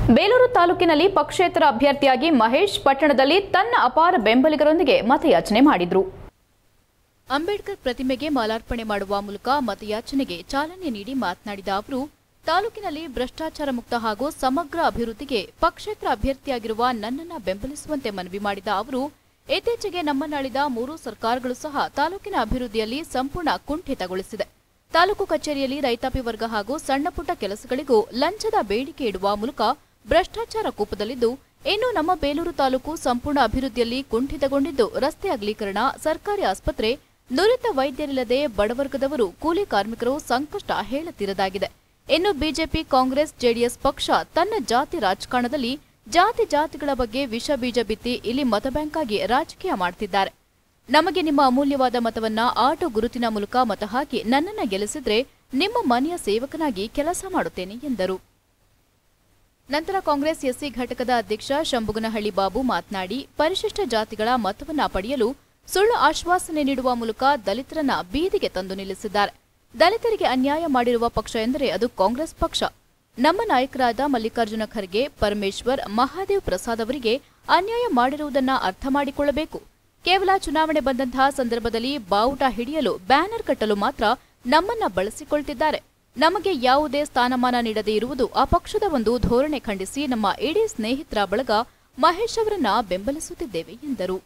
ಬೇಲೂರು ತಾಲೂಕಿನಲ್ಲಿ ಪಕ್ಷೇತರ ಅಭ್ಯರ್ಥಿಯಾಗಿ ಮಹೇಶ್ ಪಟ್ಟಣದಲ್ಲಿ ತನ್ನ ಅಪಾರ ಬೆಂಬಲಿಗರೊಂದಿಗೆ ಮತಯಾಚನೆ ಮಾಡಿದ್ರು ಅಂಬೇಡ್ಕರ್ ಪ್ರತಿಮೆಗೆ ಮಾಲಾರ್ಪಣೆ ಮಾಡುವ ಮೂಲಕ ಮತಯಾಚನೆಗೆ ಚಾಲನೆ ನೀಡಿ ಮಾತನಾಡಿದ ಅವರು ತಾಲೂಕಿನಲ್ಲಿ ಭ್ರಷ್ಟಾಚಾರ ಮುಕ್ತ ಹಾಗೂ ಸಮಗ್ರ ಅಭಿವೃದ್ಧಿಗೆ ಪಕ್ಷೇತರ ಅಭ್ಯರ್ಥಿಯಾಗಿರುವ ನನ್ನನ್ನ ಬೆಂಬಲಿಸುವಂತೆ ಮನವಿ ಮಾಡಿದ ಅವರು ಇತ್ತೀಚೆಗೆ ನಮ್ಮನ್ನಾಳಿದ ಮೂರು ಸರ್ಕಾರಗಳು ಸಹ ತಾಲೂಕಿನ ಅಭಿವೃದ್ಧಿಯಲ್ಲಿ ಸಂಪೂರ್ಣ ಕುಂಠಿತಗೊಳಿಸಿದೆ ತಾಲೂಕು ಕಚೇರಿಯಲ್ಲಿ ರೈತಾಪಿ ವರ್ಗ ಹಾಗೂ ಸಣ್ಣಪುಟ್ಟ ಕೆಲಸಗಳಿಗೂ ಲಂಚದ ಬೇಡಿಕೆ ಇಡುವ ಮೂಲಕ ಭ್ರಷ್ಟಾಚಾರ ಕೂಪದಲ್ಲಿದ್ದು ಇನ್ನು ನಮ್ಮ ಬೇಲೂರು ತಾಲೂಕು ಸಂಪೂರ್ಣ ಅಭಿವೃದ್ಧಿಯಲ್ಲಿ ಕುಂಠಿತಗೊಂಡಿದ್ದು ರಸ್ತೆ ಅಗಲೀಕರಣ ಸರ್ಕಾರಿ ಆಸ್ಪತ್ರೆ ನುರಿತ ವೈದ್ಯರಿಲ್ಲದೆ ಬಡವರ್ಗದವರು ಕೂಲಿ ಕಾರ್ಮಿಕರು ಸಂಕಷ್ಟ ಹೇಳತೀರದಾಗಿದೆ ಇನ್ನು ಬಿಜೆಪಿ ಕಾಂಗ್ರೆಸ್ ಜೆಡಿಎಸ್ ಪಕ್ಷ ತನ್ನ ಜಾತಿ ರಾಜಕಾರಣದಲ್ಲಿ ಜಾತಿ ಜಾತಿಗಳ ಬಗ್ಗೆ ವಿಷ ಬೀಜ ಬಿತ್ತಿ ಇಲ್ಲಿ ಮತಬ್ಯಾಂಕ್ ಆಗಿ ರಾಜಕೀಯ ಮಾಡ್ತಿದ್ದಾರೆ ನಮಗೆ ನಿಮ್ಮ ಅಮೂಲ್ಯವಾದ ಮತವನ್ನ ಆಟೋ ಗುರುತಿನ ಮೂಲಕ ಮತ ಹಾಕಿ ನನ್ನನ್ನ ಗೆಲ್ಲಿಸಿದ್ರೆ ನಿಮ್ಮ ಮನೆಯ ಸೇವಕನಾಗಿ ಕೆಲಸ ಮಾಡುತ್ತೇನೆ ಎಂದರು ನಂತರ ಕಾಂಗ್ರೆಸ್ ಎಸ್ಸಿ ಘಟಕದ ಅಧ್ಯಕ್ಷ ಶಂಭುಗನಹಳ್ಳಿ ಬಾಬು ಮಾತನಾಡಿ ಪರಿಶಿಷ್ಟ ಜಾತಿಗಳ ಮತವನ್ನ ಪಡೆಯಲು ಸುಳ್ಳು ಆಶ್ವಾಸನೆ ನೀಡುವ ಮೂಲಕ ದಲಿತರನ್ನ ಬೀದಿಗೆ ತಂದು ನಿಲ್ಲಿಸಿದ್ದಾರೆ ದಲಿತರಿಗೆ ಅನ್ಯಾಯ ಮಾಡಿರುವ ಪಕ್ಷ ಎಂದರೆ ಅದು ಕಾಂಗ್ರೆಸ್ ಪಕ್ಷ ನಮ್ಮ ನಾಯಕರಾದ ಮಲ್ಲಿಕಾರ್ಜುನ ಖರ್ಗೆ ಪರಮೇಶ್ವರ್ ಮಹಾದೇವ್ ಪ್ರಸಾದ್ ಅವರಿಗೆ ಅನ್ಯಾಯ ಮಾಡಿರುವುದನ್ನ ಅರ್ಥ ಮಾಡಿಕೊಳ್ಳಬೇಕು ಕೇವಲ ಚುನಾವಣೆ ಬಂದಂತಹ ಸಂದರ್ಭದಲ್ಲಿ ಬಾವುಟ ಹಿಡಿಯಲು ಬ್ಯಾನರ್ ಕಟ್ಟಲು ಮಾತ್ರ ನಮ್ಮನ್ನ ಬಳಸಿಕೊಳ್ತಿದ್ದಾರೆ ನಮಗೆ ಯಾವುದೇ ಸ್ಥಾನಮಾನ ನೀಡದೇ ಇರುವುದು ಆ ಪಕ್ಷದ ಒಂದು ಧೋರಣೆ ಖಂಡಿಸಿ ನಮ್ಮ ಇಡೀ ಸ್ನೇಹಿತರ ಬಳಗ ಮಹೇಶ್ ಅವರನ್ನ ಬೆಂಬಲಿಸುತ್ತಿದ್ದೇವೆ ಎಂದರು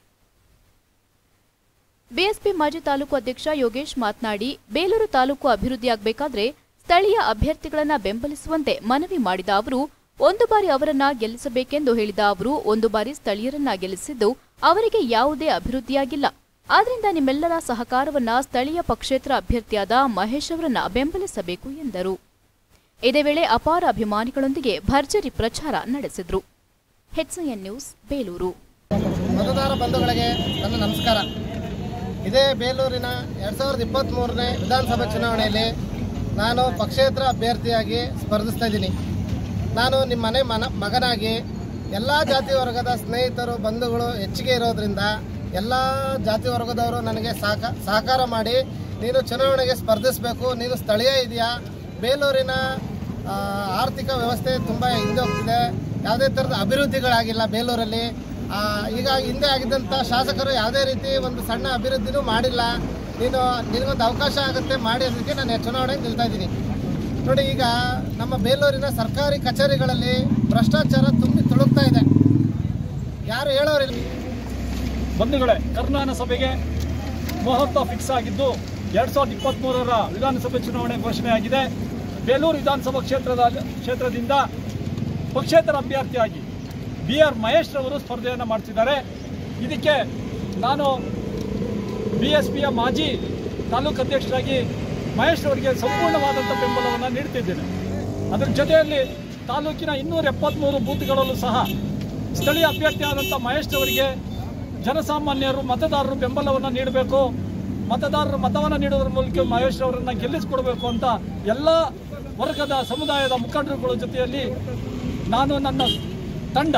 ಬಿಎಸ್ಪಿ ಮಾಜಿ ತಾಲೂಕು ಅಧ್ಯಕ್ಷ ಯೋಗೇಶ್ ಮಾತನಾಡಿ ಬೇಲೂರು ತಾಲೂಕು ಅಭಿವೃದ್ಧಿಯಾಗಬೇಕಾದ್ರೆ ಸ್ಥಳೀಯ ಅಭ್ಯರ್ಥಿಗಳನ್ನ ಬೆಂಬಲಿಸುವಂತೆ ಮನವಿ ಮಾಡಿದ ಅವರು ಒಂದು ಬಾರಿ ಅವರನ್ನ ಗೆಲ್ಲಿಸಬೇಕೆಂದು ಹೇಳಿದ ಅವರು ಒಂದು ಬಾರಿ ಸ್ಥಳೀಯರನ್ನ ಗೆಲ್ಲಿಸಿದ್ದು ಅವರಿಗೆ ಯಾವುದೇ ಅಭಿವೃದ್ಧಿಯಾಗಿಲ್ಲ ಆದ್ರಿಂದ ನಿಮ್ಮೆಲ್ಲರ ಸಹಕಾರವನ್ನ ಸ್ಥಳೀಯ ಪಕ್ಷೇತರ ಅಭ್ಯರ್ಥಿಯಾದ ಮಹೇಶ್ ಅವರನ್ನ ಬೆಂಬಲಿಸಬೇಕು ಎಂದರು ಇದೇ ವೇಳೆ ಅಪಾರ ಅಭಿಮಾನಿಗಳೊಂದಿಗೆ ಭರ್ಜರಿ ಪ್ರಚಾರ ನಡೆಸಿದ್ರು ಹೆಚ್ಎನ್ ನ್ಯೂಸ್ ಬೇಲೂರು ಮತದಾರ ಬಂಧುಗಳಿಗೆ ನನ್ನ ನಮಸ್ಕಾರ ಇದೇ ಬೇಲೂರಿನ ಎರಡು ಸಾವಿರದ ಇಪ್ಪತ್ತ್ಮೂರನೇ ವಿಧಾನಸಭಾ ಚುನಾವಣೆಯಲ್ಲಿ ನಾನು ಪಕ್ಷೇತರ ಅಭ್ಯರ್ಥಿಯಾಗಿ ಸ್ಪರ್ಧಿಸ್ತಾ ಇದ್ದೀನಿ ನಾನು ನಿಮ್ಮ ಮನೆ ಮನ ಮಗನಾಗಿ ಎಲ್ಲ ಜಾತಿ ವರ್ಗದ ಸ್ನೇಹಿತರು ಬಂಧುಗಳು ಹೆಚ್ಚಿಗೆ ಇರೋದ್ರಿಂದ ಎಲ್ಲ ಜಾತಿ ವರ್ಗದವರು ನನಗೆ ಸಹಕ ಸಹಕಾರ ಮಾಡಿ ನೀನು ಚುನಾವಣೆಗೆ ಸ್ಪರ್ಧಿಸಬೇಕು ನೀನು ಸ್ಥಳೀಯ ಇದೆಯಾ ಬೇಲೂರಿನ ಆ, ಆರ್ಥಿಕ ವ್ಯವಸ್ಥೆ ತುಂಬ ಹಿಂದೆ ಹೋಗ್ತಿದೆ ಯಾವುದೇ ಥರದ ಅಭಿವೃದ್ಧಿಗಳಾಗಿಲ್ಲ ಬೇಲೂರಲ್ಲಿ ಆ, ಈಗ ಹಿಂದೆ ಆಗಿದ್ದಂಥ ಶಾಸಕರು ಯಾವುದೇ ರೀತಿ ಒಂದು ಸಣ್ಣ ಅಭಿವೃದ್ಧಿನೂ ಮಾಡಿಲ್ಲ ನೀನು ನಿನಗೊಂದು ಅವಕಾಶ ಆಗುತ್ತೆ ಮಾಡಿ ಅದಕ್ಕೆ ನಾನು ಚುನಾವಣೆಗೆ ನಿಲ್ತಾ ಇದ್ದೀನಿ ನೋಡಿ ಈಗ ನಮ್ಮ ಬೇಲೂರಿನ ಸರ್ಕಾರಿ ಕಚೇರಿಗಳಲ್ಲಿ ಭ್ರಷ್ಟಾಚಾರ ತುಂಬಿ ತುಳುಕ್ತಾ ಇದೆ ಯಾರು ಹೇಳೋರಿಲ್ಲ ಬಂಧುಗಳೇ ಕರ್ನಾಟಕ ಸಭೆಗೆ ಮುಹೂರ್ತ ಫಿಕ್ಸ್ ಆಗಿದ್ದು ಎರಡ್ ಸಾವಿರದ ಇಪ್ಪತ್ತ್ಮೂರರ ವಿಧಾನಸಭೆ ಚುನಾವಣೆ ಘೋಷಣೆಯಾಗಿದೆ ಬೇಲೂರು ವಿಧಾನಸಭಾ ಕ್ಷೇತ್ರದ ಕ್ಷೇತ್ರದಿಂದ ಪಕ್ಷೇತರ ಅಭ್ಯರ್ಥಿಯಾಗಿ ಬಿ ಆರ್ ಮಹೇಶ್ ರವರು ಸ್ಪರ್ಧೆಯನ್ನು ಮಾಡ್ತಿದ್ದಾರೆ ಇದಕ್ಕೆ ನಾನು ಬಿ ಎಸ್ ಪಿಯ ಮಾಜಿ ತಾಲೂಕು ಅಧ್ಯಕ್ಷರಾಗಿ ಮಹೇಶ್ ಅವರಿಗೆ ಸಂಪೂರ್ಣವಾದಂಥ ಬೆಂಬಲವನ್ನು ನೀಡ್ತಿದ್ದೇನೆ ಅದರ ಜೊತೆಯಲ್ಲಿ ತಾಲೂಕಿನ ಇನ್ನೂರ ಎಪ್ಪತ್ತ್ಮೂರು ಬೂತ್ಗಳಲ್ಲೂ ಸಹ ಸ್ಥಳೀಯ ಅಭ್ಯರ್ಥಿಯಾದಂಥ ಮಹೇಶ್ ಅವರಿಗೆ ಜನಸಾಮಾನ್ಯರು ಮತದಾರರು ಬೆಂಬಲವನ್ನು ನೀಡಬೇಕು ಮತದಾರರು ಮತವನ್ನು ನೀಡುವುದರ ಮೂಲಕ ಮಹೇಶ್ ಅವರನ್ನ ಗೆಲ್ಲಿಸಿಕೊಡಬೇಕು ಅಂತ ಎಲ್ಲ ವರ್ಗದ ಸಮುದಾಯದ ಮುಖಂಡರುಗಳ ಜೊತೆಯಲ್ಲಿ ನಾನು ನನ್ನ ತಂಡ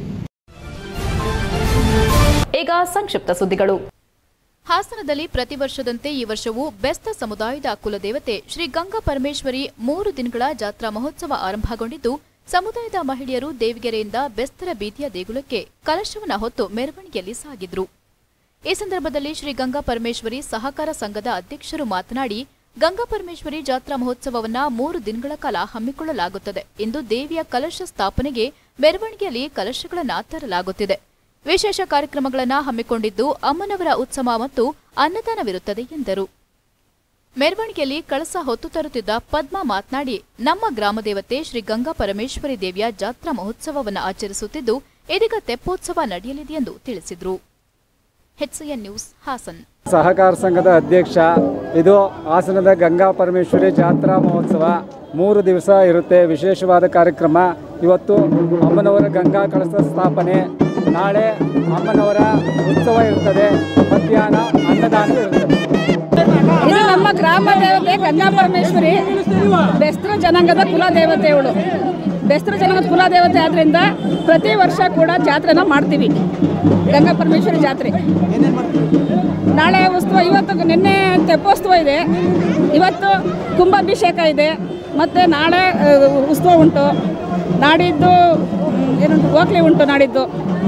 ಈಗ ಸಂಕ್ಷಿಪ್ತ ಸುದ್ದಿಗಳು ಹಾಸನದಲ್ಲಿ ಪ್ರತಿ ವರ್ಷದಂತೆ ಈ ವರ್ಷವೂ ಬೆಸ್ತ ಸಮುದಾಯದ ಕುಲದೇವತೆ ಶ್ರೀ ಗಂಗಾ ಪರಮೇಶ್ವರಿ ಮೂರು ದಿನಗಳ ಜಾತ್ರಾ ಮಹೋತ್ಸವ ಆರಂಭಗೊಂಡಿದ್ದು ಸಮುದಾಯದ ಮಹಿಳೆಯರು ದೇವಿಗೆರೆಯಿಂದ ಬೆಸ್ತರ ಬೀದಿಯ ದೇಗುಲಕ್ಕೆ ಕಲಶವನ್ನ ಹೊತ್ತು ಮೆರವಣಿಗೆಯಲ್ಲಿ ಸಾಗಿದ್ರು ಈ ಸಂದರ್ಭದಲ್ಲಿ ಶ್ರೀ ಗಂಗಾ ಪರಮೇಶ್ವರಿ ಸಹಕಾರ ಸಂಘದ ಅಧ್ಯಕ್ಷರು ಮಾತನಾಡಿ ಗಂಗಾ ಪರಮೇಶ್ವರಿ ಜಾತ್ರಾ ಮಹೋತ್ಸವವನ್ನ ಮೂರು ದಿನಗಳ ಕಾಲ ಹಮ್ಮಿಕೊಳ್ಳಲಾಗುತ್ತದೆ ಇಂದು ದೇವಿಯ ಕಲಶ ಸ್ಥಾಪನೆಗೆ ಮೆರವಣಿಗೆಯಲ್ಲಿ ಕಲಶಗಳನ್ನ ತರಲಾಗುತ್ತಿದೆ ವಿಶೇಷ ಕಾರ್ಯಕ್ರಮಗಳನ್ನು ಹಮ್ಮಿಕೊಂಡಿದ್ದು ಅಮ್ಮನವರ ಉತ್ಸವ ಮತ್ತು ಅನ್ನದಾನವಿರುತ್ತದೆ ಎಂದರು ಮೆರವಣಿಗೆಯಲ್ಲಿ ಕಳಸ ಹೊತ್ತು ತರುತ್ತಿದ್ದ ಪದ್ಮ ಮಾತನಾಡಿ ನಮ್ಮ ಗ್ರಾಮ ದೇವತೆ ಶ್ರೀ ಗಂಗಾ ಪರಮೇಶ್ವರಿ ದೇವಿಯ ಜಾತ್ರಾ ಮಹೋತ್ಸವವನ್ನು ಆಚರಿಸುತ್ತಿದ್ದು ಇದೀಗ ತೆಪ್ಪೋತ್ಸವ ನಡೆಯಲಿದೆ ಎಂದು ತಿಳಿಸಿದರು ಹೆಚ್ಎನ್ ನ್ಯೂಸ್ ಹಾಸನ್ ಸಹಕಾರ ಸಂಘದ ಅಧ್ಯಕ್ಷ ಇದು ಹಾಸನದ ಗಂಗಾ ಪರಮೇಶ್ವರಿ ಜಾತ್ರಾ ಮಹೋತ್ಸವ ಮೂರು ದಿವಸ ಇರುತ್ತೆ ವಿಶೇಷವಾದ ಕಾರ್ಯಕ್ರಮ ಇವತ್ತು ಅಮ್ಮನವರ ಗಂಗಾ ಕಳಸ ಸ್ಥಾಪನೆ ನಾಳೆ ಅಮ್ಮನವರ ಉತ್ಸವ ಇರ್ತದೆ ಮಧ್ಯಾಹ್ನ ಅನ್ನದಾನ ಇರ್ತದೆ ಇದು ನಮ್ಮ ಗ್ರಾಮ ದೇವತೆ ಗಂಗಾ ಪರಮೇಶ್ವರಿ ಬೆಸ್ತರ ಜನಾಂಗದ ಕುಲ ದೇವತೆ ಇವಳು ಬೆಸ್ತರ ಜನಾಂಗದ ಕುಲ ದೇವತೆ ಆದ್ರಿಂದ ಪ್ರತಿ ವರ್ಷ ಕೂಡ ಜಾತ್ರೆನ ಮಾಡ್ತೀವಿ ಗಂಗಾ ಪರಮೇಶ್ವರಿ ಜಾತ್ರೆ ನಾಳೆ ಉತ್ಸವ ಇವತ್ತು ನಿನ್ನೆ ತೆಪ್ಪೋತ್ಸವ ಇದೆ ಇವತ್ತು ಕುಂಭಾಭಿಷೇಕ ಇದೆ ಮತ್ತು ನಾಳೆ ಆ, ಉತ್ಸವ ಉಂಟು ನಾಡಿದ್ದು ಮ್, ಏನಂತ ಓಕ್ಲಿ ಉಂಟು ನಾಡಿದ್ದು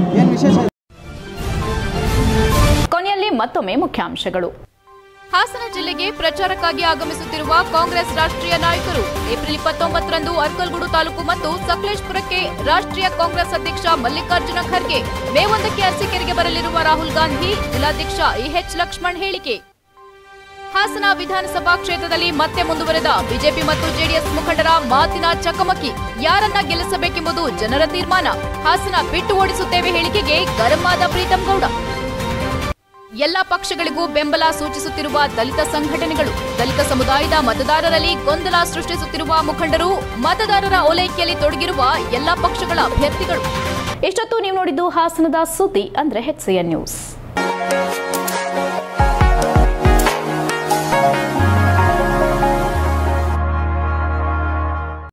ಕೊನೆಯಲ್ಲಿ ಮತ್ತೊಮ್ಮೆ ಮುಖ್ಯಾಂಶಗಳು ಹಾಸನ ಜಿಲ್ಲೆಗೆ ಪ್ರಚಾರಕ್ಕಾಗಿ ಆಗಮಿಸುತ್ತಿರುವ ಕಾಂಗ್ರೆಸ್ ರಾಷ್ಟ್ರೀಯ ನಾಯಕರು ಏಪ್ರಿಲ್ ಇಪ್ಪತ್ತೊಂಬತ್ತರಂದು ಅರ್ಕಲ್ಗೂಡು ತಾಲೂಕು ಮತ್ತು ಸಕಲೇಶ್ಪುರಕ್ಕೆ ರಾಷ್ಟ್ರೀಯ ಕಾಂಗ್ರೆಸ್ ಅಧ್ಯಕ್ಷ ಮಲ್ಲಿಕಾರ್ಜುನ ಖರ್ಗೆ ಮೇ ಒಂದಕ್ಕೆ ಅರಸೀಕೆರೆಗೆ ಬರಲಿರುವ ರಾಹುಲ್ ಗಾಂಧಿ ಜಿಲ್ಲಾಧ್ಯಕ್ಷ ಇಎಚ್ ಲಕ್ಷ್ಮಣ್ ಹೇಳಿಕೆ ಹಾಸನ ವಿಧಾನಸಭಾ ಕ್ಷೇತ್ರದಲ್ಲಿ ಮತ್ತೆ ಮುಂದುವರೆದ ಬಿಜೆಪಿ ಮತ್ತು ಜೆಡಿಎಸ್ ಮುಖಂಡರ ಮಾತಿನ ಚಕಮಕಿ ಯಾರನ್ನ ಗೆಲ್ಲಿಸಬೇಕೆಂಬುದು ಜನರ ತೀರ್ಮಾನ ಹಾಸನ ಬಿಟ್ಟು ಓಡಿಸುತ್ತೇವೆ ಹೇಳಿಕೆಗೆ ಗರಂ ಆದ ಪ್ರೀತಂ ಗೌಡ ಎಲ್ಲ ಪಕ್ಷಗಳಿಗೂ ಬೆಂಬಲ ಸೂಚಿಸುತ್ತಿರುವ ದಲಿತ ಸಂಘಟನೆಗಳು ದಲಿತ ಸಮುದಾಯದ ಮತದಾರರಲ್ಲಿ ಗೊಂದಲ ಸೃಷ್ಟಿಸುತ್ತಿರುವ ಮುಖಂಡರು ಮತದಾರರ ಓಲೈಕೆಯಲ್ಲಿ ತೊಡಗಿರುವ ಎಲ್ಲ ಪಕ್ಷಗಳ ಅಭ್ಯರ್ಥಿಗಳು ಇಷ್ಟೊತ್ತು ನೀವು ನೋಡಿದ್ದು ಹಾಸನದ ಸುದ್ದಿ ಅಂದ್ರೆ ಹೆಚ್ಸಿಎನ್ ನ್ಯೂಸ್